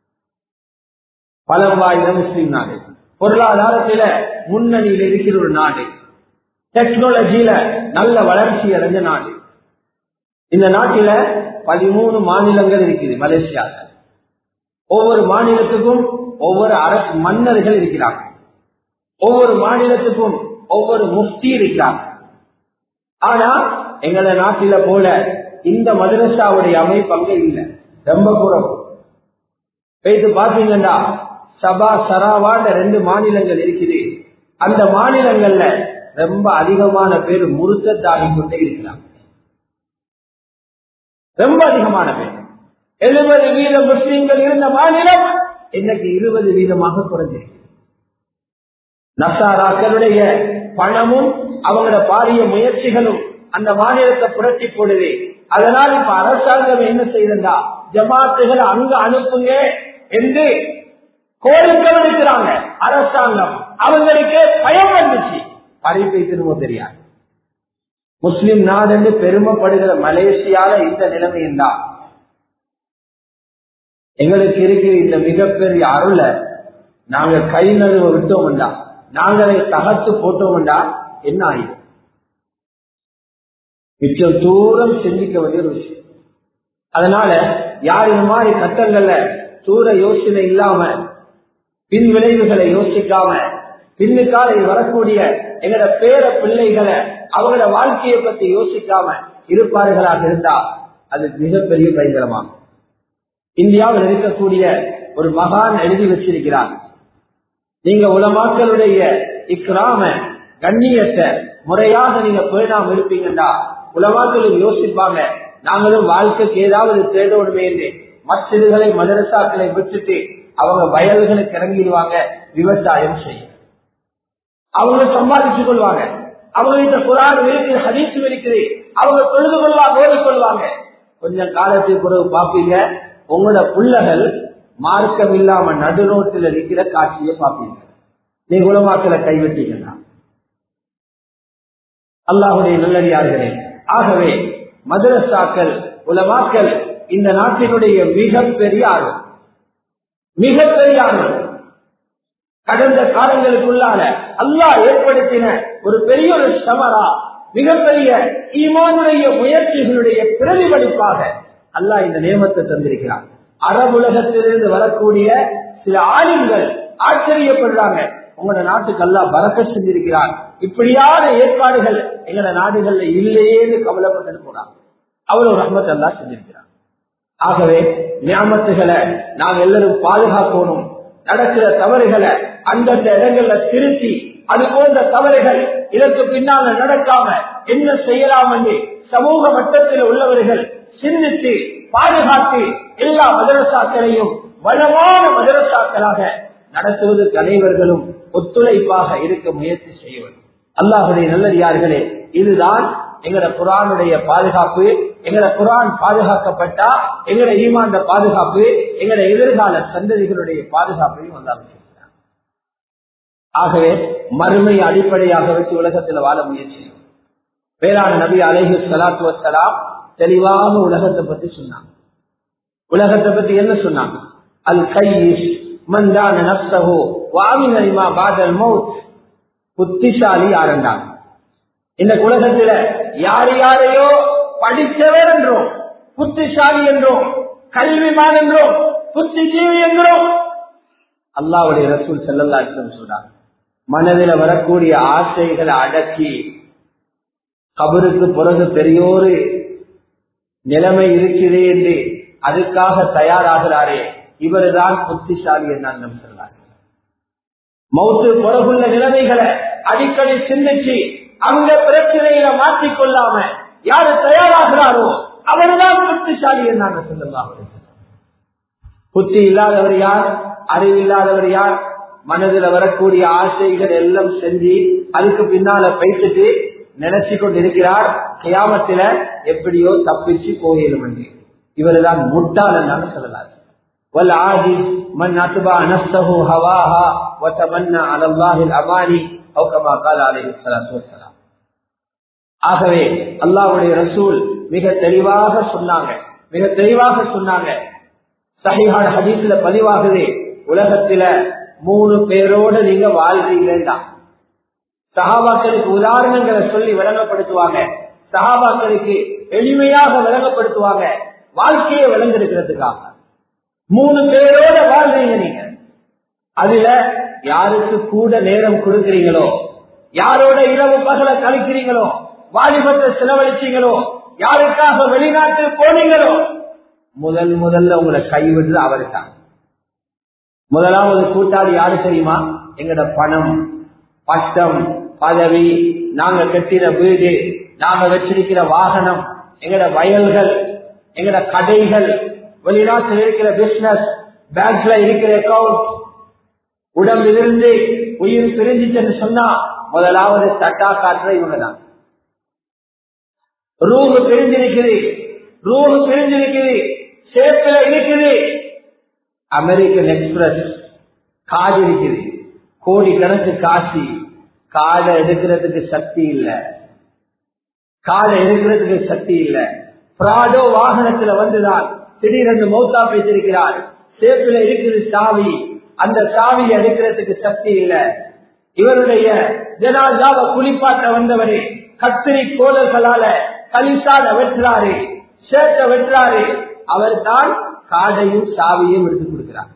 பலம் வாய்ந்த முஸ்லிம் நாடு பொருளாதாரத்தில முன்னணியில் இருக்கிற ஒரு நாடு டெக்னாலஜியில நல்ல வளர்ச்சி அடைஞ்ச நாடு இந்த நாட்டில பதிமூணு மாநிலங்கள் இருக்குது மலேசியாவில் ஒவ்வொரு மாநிலத்துக்கும் ஒவ்வொரு அரசு மன்னர்கள் இருக்கிறாங்க ஒவ்வொரு மாநிலத்துக்கும் ஒவ்வொரு முஃப்தி இருக்கிறாங்க ஆனா எங்கள நாட்டில போல இந்த மதரசாவுடைய அமைப்பு அங்க இல்லை ரொம்ப குறவு பேசி பாத்தீங்கன்னா சபா சராவான ரெண்டு மாநிலங்கள் இருக்குது அந்த மாநிலங்கள்ல ரொம்ப அதிகமான பேர் முருத்தத்தாகி கொண்டே இருக்கிறாங்க ரொம்ப அதிகமான பேர் எழுபது வீத முஸ்லீம்கள் இருந்த மாநிலம் இன்னைக்கு இருபது வீதமாக குறைஞ்சிருக்கு நசாராக்களுடைய பணமும் அவங்களோட பாரிய முயற்சிகளும் அந்த மாநிலத்தை புரட்டி போடுது அதனால் இப்ப அரசாங்கம் என்ன செய்யறா ஜமாத்துகள் அங்க அனுப்புங்க என்று கோரிக்கை விடுக்கிறாங்க அரசாங்கம் அவங்களுக்கு பயம் வந்துச்சு பறிப்பை திரும்ப தெரியாது முஸ்லிம் நாடு என்று பெருமைப்படுகிற மலேசியால இந்த நிலைமை தான் எங்களுக்கு இருக்கிற இந்த மிகப்பெரிய அருள நாங்க கை நழுவ விட்டோம்டா நாங்களே தகத்து போட்டோம்டா என்ன ஆயிடும் மிச்சம் தூரம் சிந்திக்க வேண்டிய ஒரு விஷயம் அதனால யார் இந்த மாதிரி கட்டங்கள்ல தூர யோசனை இல்லாம பின் விளைவுகளை யோசிக்காம பின்னுக்கால வரக்கூடிய எங்களோட பேர பிள்ளைகளை அவங்களோட வாழ்க்கையை பத்தி யோசிக்காம இருப்பார்களாக இருந்தா அது மிகப்பெரிய பயங்கரமாகும் இந்தியாவில் இருக்கக்கூடிய ஒரு மகான் எழுதி வச்சிருக்கிறார் நீங்க உலமாக்களுடைய இக்கிராம கண்ணியத்தை முறையாக நீங்க பேணாம இருப்பீங்கடா உலமாக்களும் யோசிப்பாங்க நாங்களும் வாழ்க்கைக்கு ஏதாவது தேடணுமே என்று மசிதுகளை மதரசாக்களை விட்டுட்டு அவங்க வயல்களுக்கு இறங்கிடுவாங்க விவசாயம் செய்ய அவங்க சம்பாதிச்சுக் கொள்வாங்க அவங்க கிட்ட குரான் இருக்குது ஹதீசும் இருக்குது அவங்க தொழுது கொள்வாங்க ஓடிக்கொள்வாங்க கொஞ்சம் காலத்துக்கு பிறகு பாப்பீங்க உங்களோட புள்ளகள் மார்க்கம் இல்லாம நடுநோட்டில் இருக்கிற காட்சியை பார்ப்பீங்க நீ குலமாக்களை கைவிட்டீங்கன்னா அல்லாஹுடைய நல்லடியார்களே ஆகவே மதரசாக்கள் உலமாக்கள் இந்த நாட்டினுடைய மிகப்பெரிய ஆர்வம் மிகப்பெரிய ஆர்வம் கடந்த காலங்களுக்குள்ளால அல்லாஹ் ஏற்படுத்தின ஒரு பெரிய ஒரு சமரா மிகப்பெரிய ஈமானுடைய முயற்சிகளுடைய பிரதிபலிப்பாக அல்லாஹ் இந்த நியமத்தை தந்திருக்கிறார் அரபுலகத்திலிருந்து வரக்கூடிய சில ஆளுங்கள் ஆச்சரியப்படுறாங்க உங்களோட நாட்டுக்கு அல்லாஹ் பறக்க செஞ்சிருக்கிறார் இப்படியான ஏற்பாடுகள் எங்களோட நாடுகள்ல இல்லையேன்னு கவலைப்பட்டு போறாங்க அவ்வளவு ரஹ்மத் அல்லா செஞ்சிருக்கிறார் ஆகவே ஞாபகத்துகளை நாங்க எல்லாரும் பாதுகாக்கணும் நடக்கிற தவறுகளை அந்தந்த இடங்கள்ல திருத்தி அது போன்ற தவறுகள் இதற்கு பின்னால நடக்காம என்ன செய்யலாம் என்று சமூக மட்டத்தில் உள்ளவர்கள் சிந்தித்து பாதுகாத்து எல்லா மதரசாக்களையும் வளமான மதரசாக்களாக நடத்துவதற்கு அனைவர்களும் ஒத்துழைப்பாக இருக்க முயற்சி செய்ய வேண்டும் அல்லாஹுடைய நல்லடியார்களே இதுதான் எங்கட குரானுடைய பாதுகாப்பு எங்கட குரான் பாதுகாக்கப்பட்டா எங்கட ஈமாண்ட பாதுகாப்பு எங்கட எதிர்கால சந்ததிகளுடைய பாதுகாப்பையும் வந்தாலும் ஆகவே மறுமை அடிப்படையாக வச்சு உலகத்தில் வாழ முயற்சி வேளாண் நபி அலைஹி சலாத்து வசலாம் தெளிவாக உலகத்தை பத்தி சொன்னாங்க உலகத்தை பத்தி என்ன சொன்னாங்க அல் கையிஷ் மந்தான நப்சஹோ வாமினரிமா பாதல் மௌத் புத்திசாலி யாருண்டாங்க இந்த உலகத்துல யார் யாரையோ படித்தவர் என்றோம் புத்திசாலி என்றோம் கல்விமான் என்றோம் புத்திஜீவி என்றோம் அல்லாவுடைய ரசூல் செல்லல்லா சொல்றாங்க மனதில் வரக்கூடிய ஆசைகளை அடக்கி கபருக்கு பிறகு பெரியோரு நிலைமை இருக்கிறது என்று அதுக்காக தயாராகிறாரே இவர்தான் புத்திசாலி என்று சொல்றார் மௌத்து பிறகுள்ள நிலைமைகளை அடிக்கடி சிந்திச்சு அங்க பிரச்சனையில மாற்றிக்கொள்ளாம யாரு தயாராகிறாரோ அவர்தான் புத்திசாலி என்று சொல்லலாம் புத்தி இல்லாதவர் யார் அறிவு இல்லாதவர் யார் மனதில் வரக்கூடிய ஆசைகள் எல்லாம் செஞ்சு அதுக்கு பின்னால பேசிட்டு நினைச்சு கொண்டிருக்கிறார் கியாமத்தில எப்படியோ தப்பிச்சு போயிடும் என்று இவர்தான் முட்டாள் என்று சொல்லலாம் والعادي من أتبع نفسه هواها وتمنى على الله الأماني أو كما قال عليه الصلاة والسلام ஆகவே அல்லாவுடைய ரசூல் மிக தெளிவாக சொன்னாங்க மிக தெளிவாக சொன்னாங்க சஹிஹான ஹதீஸ்ல பதிவாகுது உலகத்துல மூணு பேரோட நீங்க வாழ்றீங்கடா சஹாபாக்களுக்கு உதாரணங்களை சொல்லி விளங்கப்படுத்துவாங்க சஹாபாக்களுக்கு எளிமையாக விளங்கப்படுத்துவாங்க வாழ்க்கையை விளங்கெடுக்கிறதுக்காக மூணு பேரோட வாழ்றீங்க நீங்க அதுல யாருக்கு கூட நேரம் கொடுக்கிறீங்களோ யாரோட இரவு பகல கழிக்கிறீங்களோ வாலிபத்தை செலவழிச்சீங்களோ யாருக்காக வெளிநாட்டுக்கு போனீங்களோ முதல் முதல்ல உங்களை கைவிடுறது அவரு தான் முதலாவது கூட்டாளி யாரு தெரியுமா எங்கட பணம் பட்டம் பதவி நாங்க கட்டின வீடு நாங்க வச்சிருக்கிற வாகனம் எங்கட வயல்கள் எங்கட கடைகள் வெளிநாட்டில் இருக்கிற பிசினஸ் பேங்க்ல இருக்கிற அக்கௌண்ட் உடம்பிலிருந்து உயிர் பிரிஞ்சிச்சுன்னு சொன்னா முதலாவது தட்டா காட்டுற இவங்க தான் ரூஹு பிரிஞ்சிருக்குது ரூஹு பிரிஞ்சிருக்குது சேப்பில இருக்குது அமெரிக்கன் எக்ஸ்பிரஸ் காடு இருக்குது கோடி கணக்கு காசி காடை எடுக்கிறதுக்கு சக்தி இல்ல காடை எடுக்கிறதுக்கு சக்தி இல்ல பிராடோ வாகனத்துல வந்துதான் திடீரென்று மௌத்தா பேசியிருக்கிறார் சேப்பில இருக்குது சாவி அந்த சாவியை எடுக்கிறதுக்கு சக்தி இல்ல இவருடைய ஜனாஜாவை குளிப்பாட்ட வந்தவரே கத்திரி கோலர்களால கலிசால வெட்டுறாரு சேட்டை வெட்டுறாரு அவர் தான் காடையும் சாவியும் எடுத்து கொடுக்கிறார்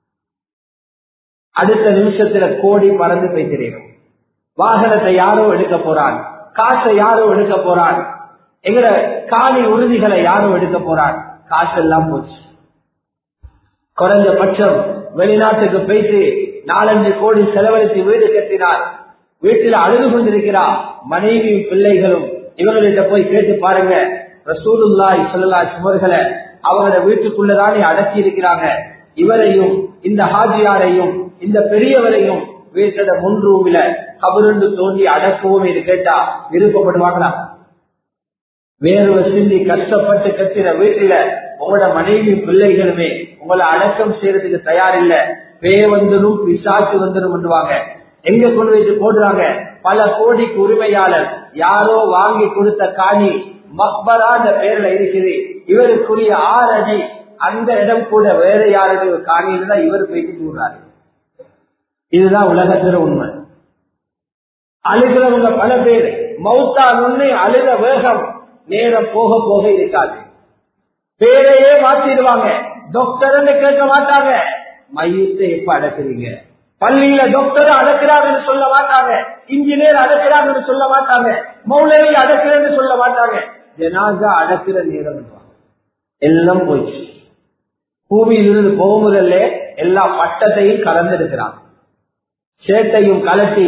அடுத்த நிமிஷத்துல கோடி பறந்து போய் தெரியும் வாகனத்தை யாரோ எடுக்க போறான் காசை யாரோ எடுக்க போறான் எங்கட காணி உறுதிகளை யாரோ எடுக்க போறான் காசெல்லாம் போச்சு குறைஞ்சபட்சம் வெளிநாட்டுக்கு போயிட்டு நாலஞ்சு கோடி செலவழித்து வீடு கட்டினார் வீட்டில் அழுது கொண்டிருக்கிறார் மனைவியும் பிள்ளைகளும் இவர்களிட்ட போய் கேட்டு பாருங்க ரசூலுல்லாய் சொல்லலா சுமர்களை அவங்கள வீட்டுக்குள்ளதானே அடக்கி இருக்கிறாங்க இவரையும் இந்த ஹாஜியாரையும் இந்த பெரியவரையும் வீட்டோட முன் ரூமில கபருண்டு தோண்டி அடக்குவோம் என்று கேட்டா விருப்பப்படுவாங்களா வேர்வை சிந்தி கஷ்டப்பட்டு கட்டின வீட்டுல உங்களோட மனைவி பிள்ளைகளுமே உங்களை அடக்கம் செய்யறதுக்கு தயார் இல்ல பே வந்துடும் பிசாச்சு வந்துடும் பண்ணுவாங்க எங்க கொண்டு வைத்து போடுறாங்க பல கோடிக்கு உரிமையாளர் யாரோ வாங்கி கொடுத்த காணி மக்பரா அந்த பேர்ல இருக்குது இவருக்குரிய ஆறு அடி அந்த இடம் கூட வேற யாருடைய காணியில தான் இவர் போயிட்டு தூடுறாரு இதுதான் உலகத்துல உண்மை அழுகிறவங்க பல பேர் மௌத்தா ஒண்ணு அழுத வேகம் நேரம் போக போக இருக்காது பேரையே மாத்திடுவாங்க டாக்டர்னு கேட்க மாட்டாங்க மையத்தை எப்ப அடக்குறீங்க பள்ளியில டாக்டர் அடக்கிறாங்கன்னு சொல்ல மாட்டாங்க இன்ஜினியர் அடக்கிறாங்கன்னு சொல்ல மாட்டாங்க மௌலவி அடக்கிறேன்னு சொல்ல மாட்டாங்க ஜனாசா அடக்கிற நேரம் எல்லாம் போச்சு பூமியிலிருந்து போகும்போதல்ல எல்லா பட்டத்தையும் கலந்தெடுக்கிறாங்க சேட்டையும் கலட்டி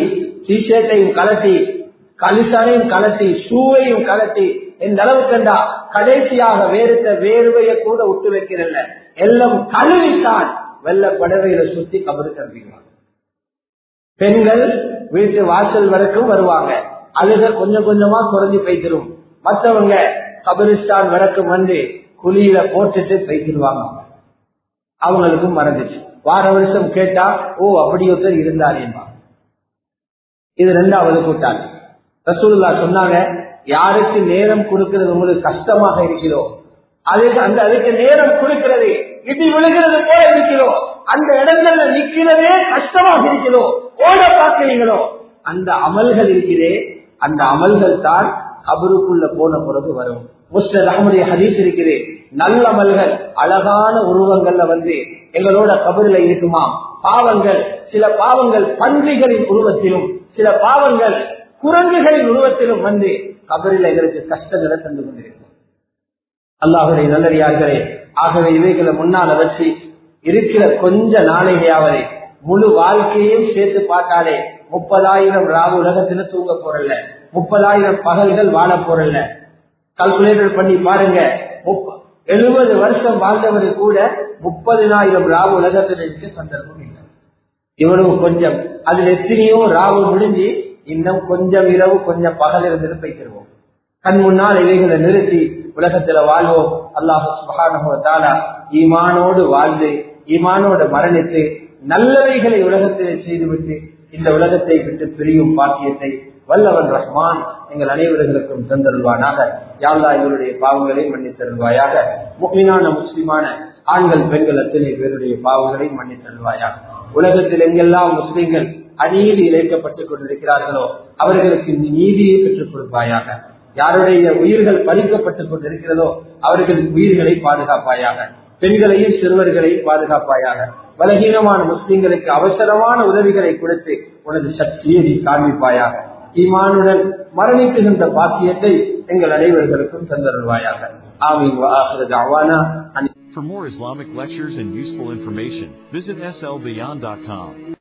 டிஷர்ட்டையும் கலட்டி கலிசனையும் கலட்டி ஷூவையும் கலட்டி எந்த அளவுக்குண்டா கடைசியாக வேறுத்த வேர்வையை கூட விட்டு வைக்கிறல்ல எல்லாம் கழுவித்தான் வெள்ள படவையில சுத்தி கபரு கருவிடுவாங்க பெண்கள் வீட்டு வாசல் வரைக்கும் வருவாங்க அழுக கொஞ்சம் கொஞ்சமா குறைஞ்சு போய்த்திரும் மற்றவங்க கபரிஸ்தான் வரைக்கும் வந்து குழியில போட்டுட்டு போய்த்திருவாங்க அவங்களுக்கும் மறந்துச்சு வார வருஷம் கேட்டா ஓ அப்படி ஒருத்தர் இருந்தாரேன்பா இது ரெண்டாவது கூட்டாளி ரசூலுல்லா சொன்னாங்க யாருக்கு நேரம் கொடுக்கிறது உங்களுக்கு கஷ்டமாக இருக்கிறோ அதுக்கு அந்த அதுக்கு நேரம் கொடுக்கிறது இடி விழுகிறது போல இருக்கிறோ அந்த இடங்கள்ல நிக்கிறதே கஷ்டமாக இருக்கிறோ ஓட பார்க்கிறீங்களோ அந்த அமல்கள் இருக்கிறே அந்த அமல்கள் தான் கபருக்குள்ள போன பிறகு வரும் முஸ்லர் அகமது ஹதீஸ் இருக்கிறேன் நல்ல அமல்கள் அழகான உருவங்கள்ல வந்து எங்களோட கபரில இருக்குமா பாவங்கள் சில பாவங்கள் பன்றிகளின் உருவத்திலும் சில பாவங்கள் குரங்குகளின் உருவத்திலும் வந்து கபரில் எங்களுக்கு கஷ்டங்களை தந்து கொண்டிருக்கும் அல்லாஹுடைய நல்லறியார்களே ஆகவே இவைகளை முன்னால வச்சு இருக்கிற கொஞ்ச நாளையாவது முழு வாழ்க்கையும் சேர்த்து பார்த்தாலே முப்பதாயிரம் ராவு உலகத்துல தூங்க போறல முப்பதாயிரம் பகல்கள் வாழ போறல கால்குலேட்டர் பண்ணி பாருங்க எழுபது வருஷம் வாழ்ந்தவர் கூட முப்பதினாயிரம் ராவு உலகத்தில் இருக்க சந்தர்ப்பம் இல்லை இவ்வளவு கொஞ்சம் அதுல எத்தனையோ ராவு முடிஞ்சு இன்னும் கொஞ்சம் இரவு கொஞ்சம் பகல் இருந்து பைத்திருவோம் கண் முன்னால் இவைகளை நிறுத்தி உலகத்துல வாழ்வோம் அல்லாஹு சுபகான ஈமானோடு வாழ்ந்து ஈமானோடு மரணித்து நல்லவைகளை உலகத்திலே செய்துவிட்டு இந்த உலகத்தை விட்டு பிரியும் பாக்கியத்தை வல்லவன் ரஹ்மான் எங்கள் அனைவர்களுக்கும் தந்தருள்வானாக யாழ்லா இவருடைய பாவங்களை மன்னித்தருள்வாயாக முக்மீனான முஸ்லிமான ஆண்கள் பெண்கள் அத்தனை பேருடைய பாவங்களை மன்னித்தருள்வாயாக உலகத்தில் எங்கெல்லாம் முஸ்லிம்கள் அநீதி இழைக்கப்பட்டுக் கொண்டிருக்கிறார்களோ அவர்களுக்கு நீதியை பெற்றுக் கொடுப்பாயாக யாருடைய உயிர்கள் பறிக்கப்பட்டுக் கொண்டிருக்கிறதோ அவர்களின் உயிர்களை பாதுகாப்பாயாக பெண்களையும் சிறுவர்களையும் பாதுகாப்பாயாக பலகீனமான முஸ்லிம்களுக்கு அவசரமான உதவிகளை கொடுத்து உனது சக்தியை நீ காண்பிப்பாயாக ஈமானுடன் மரணிக்குகின்ற பாக்கியத்தை எங்கள் அனைவர்களுக்கும் தந்தருள்வாயாக ஆமீன் அவானா For more Islamic lectures and useful information, visit slbeyond.com.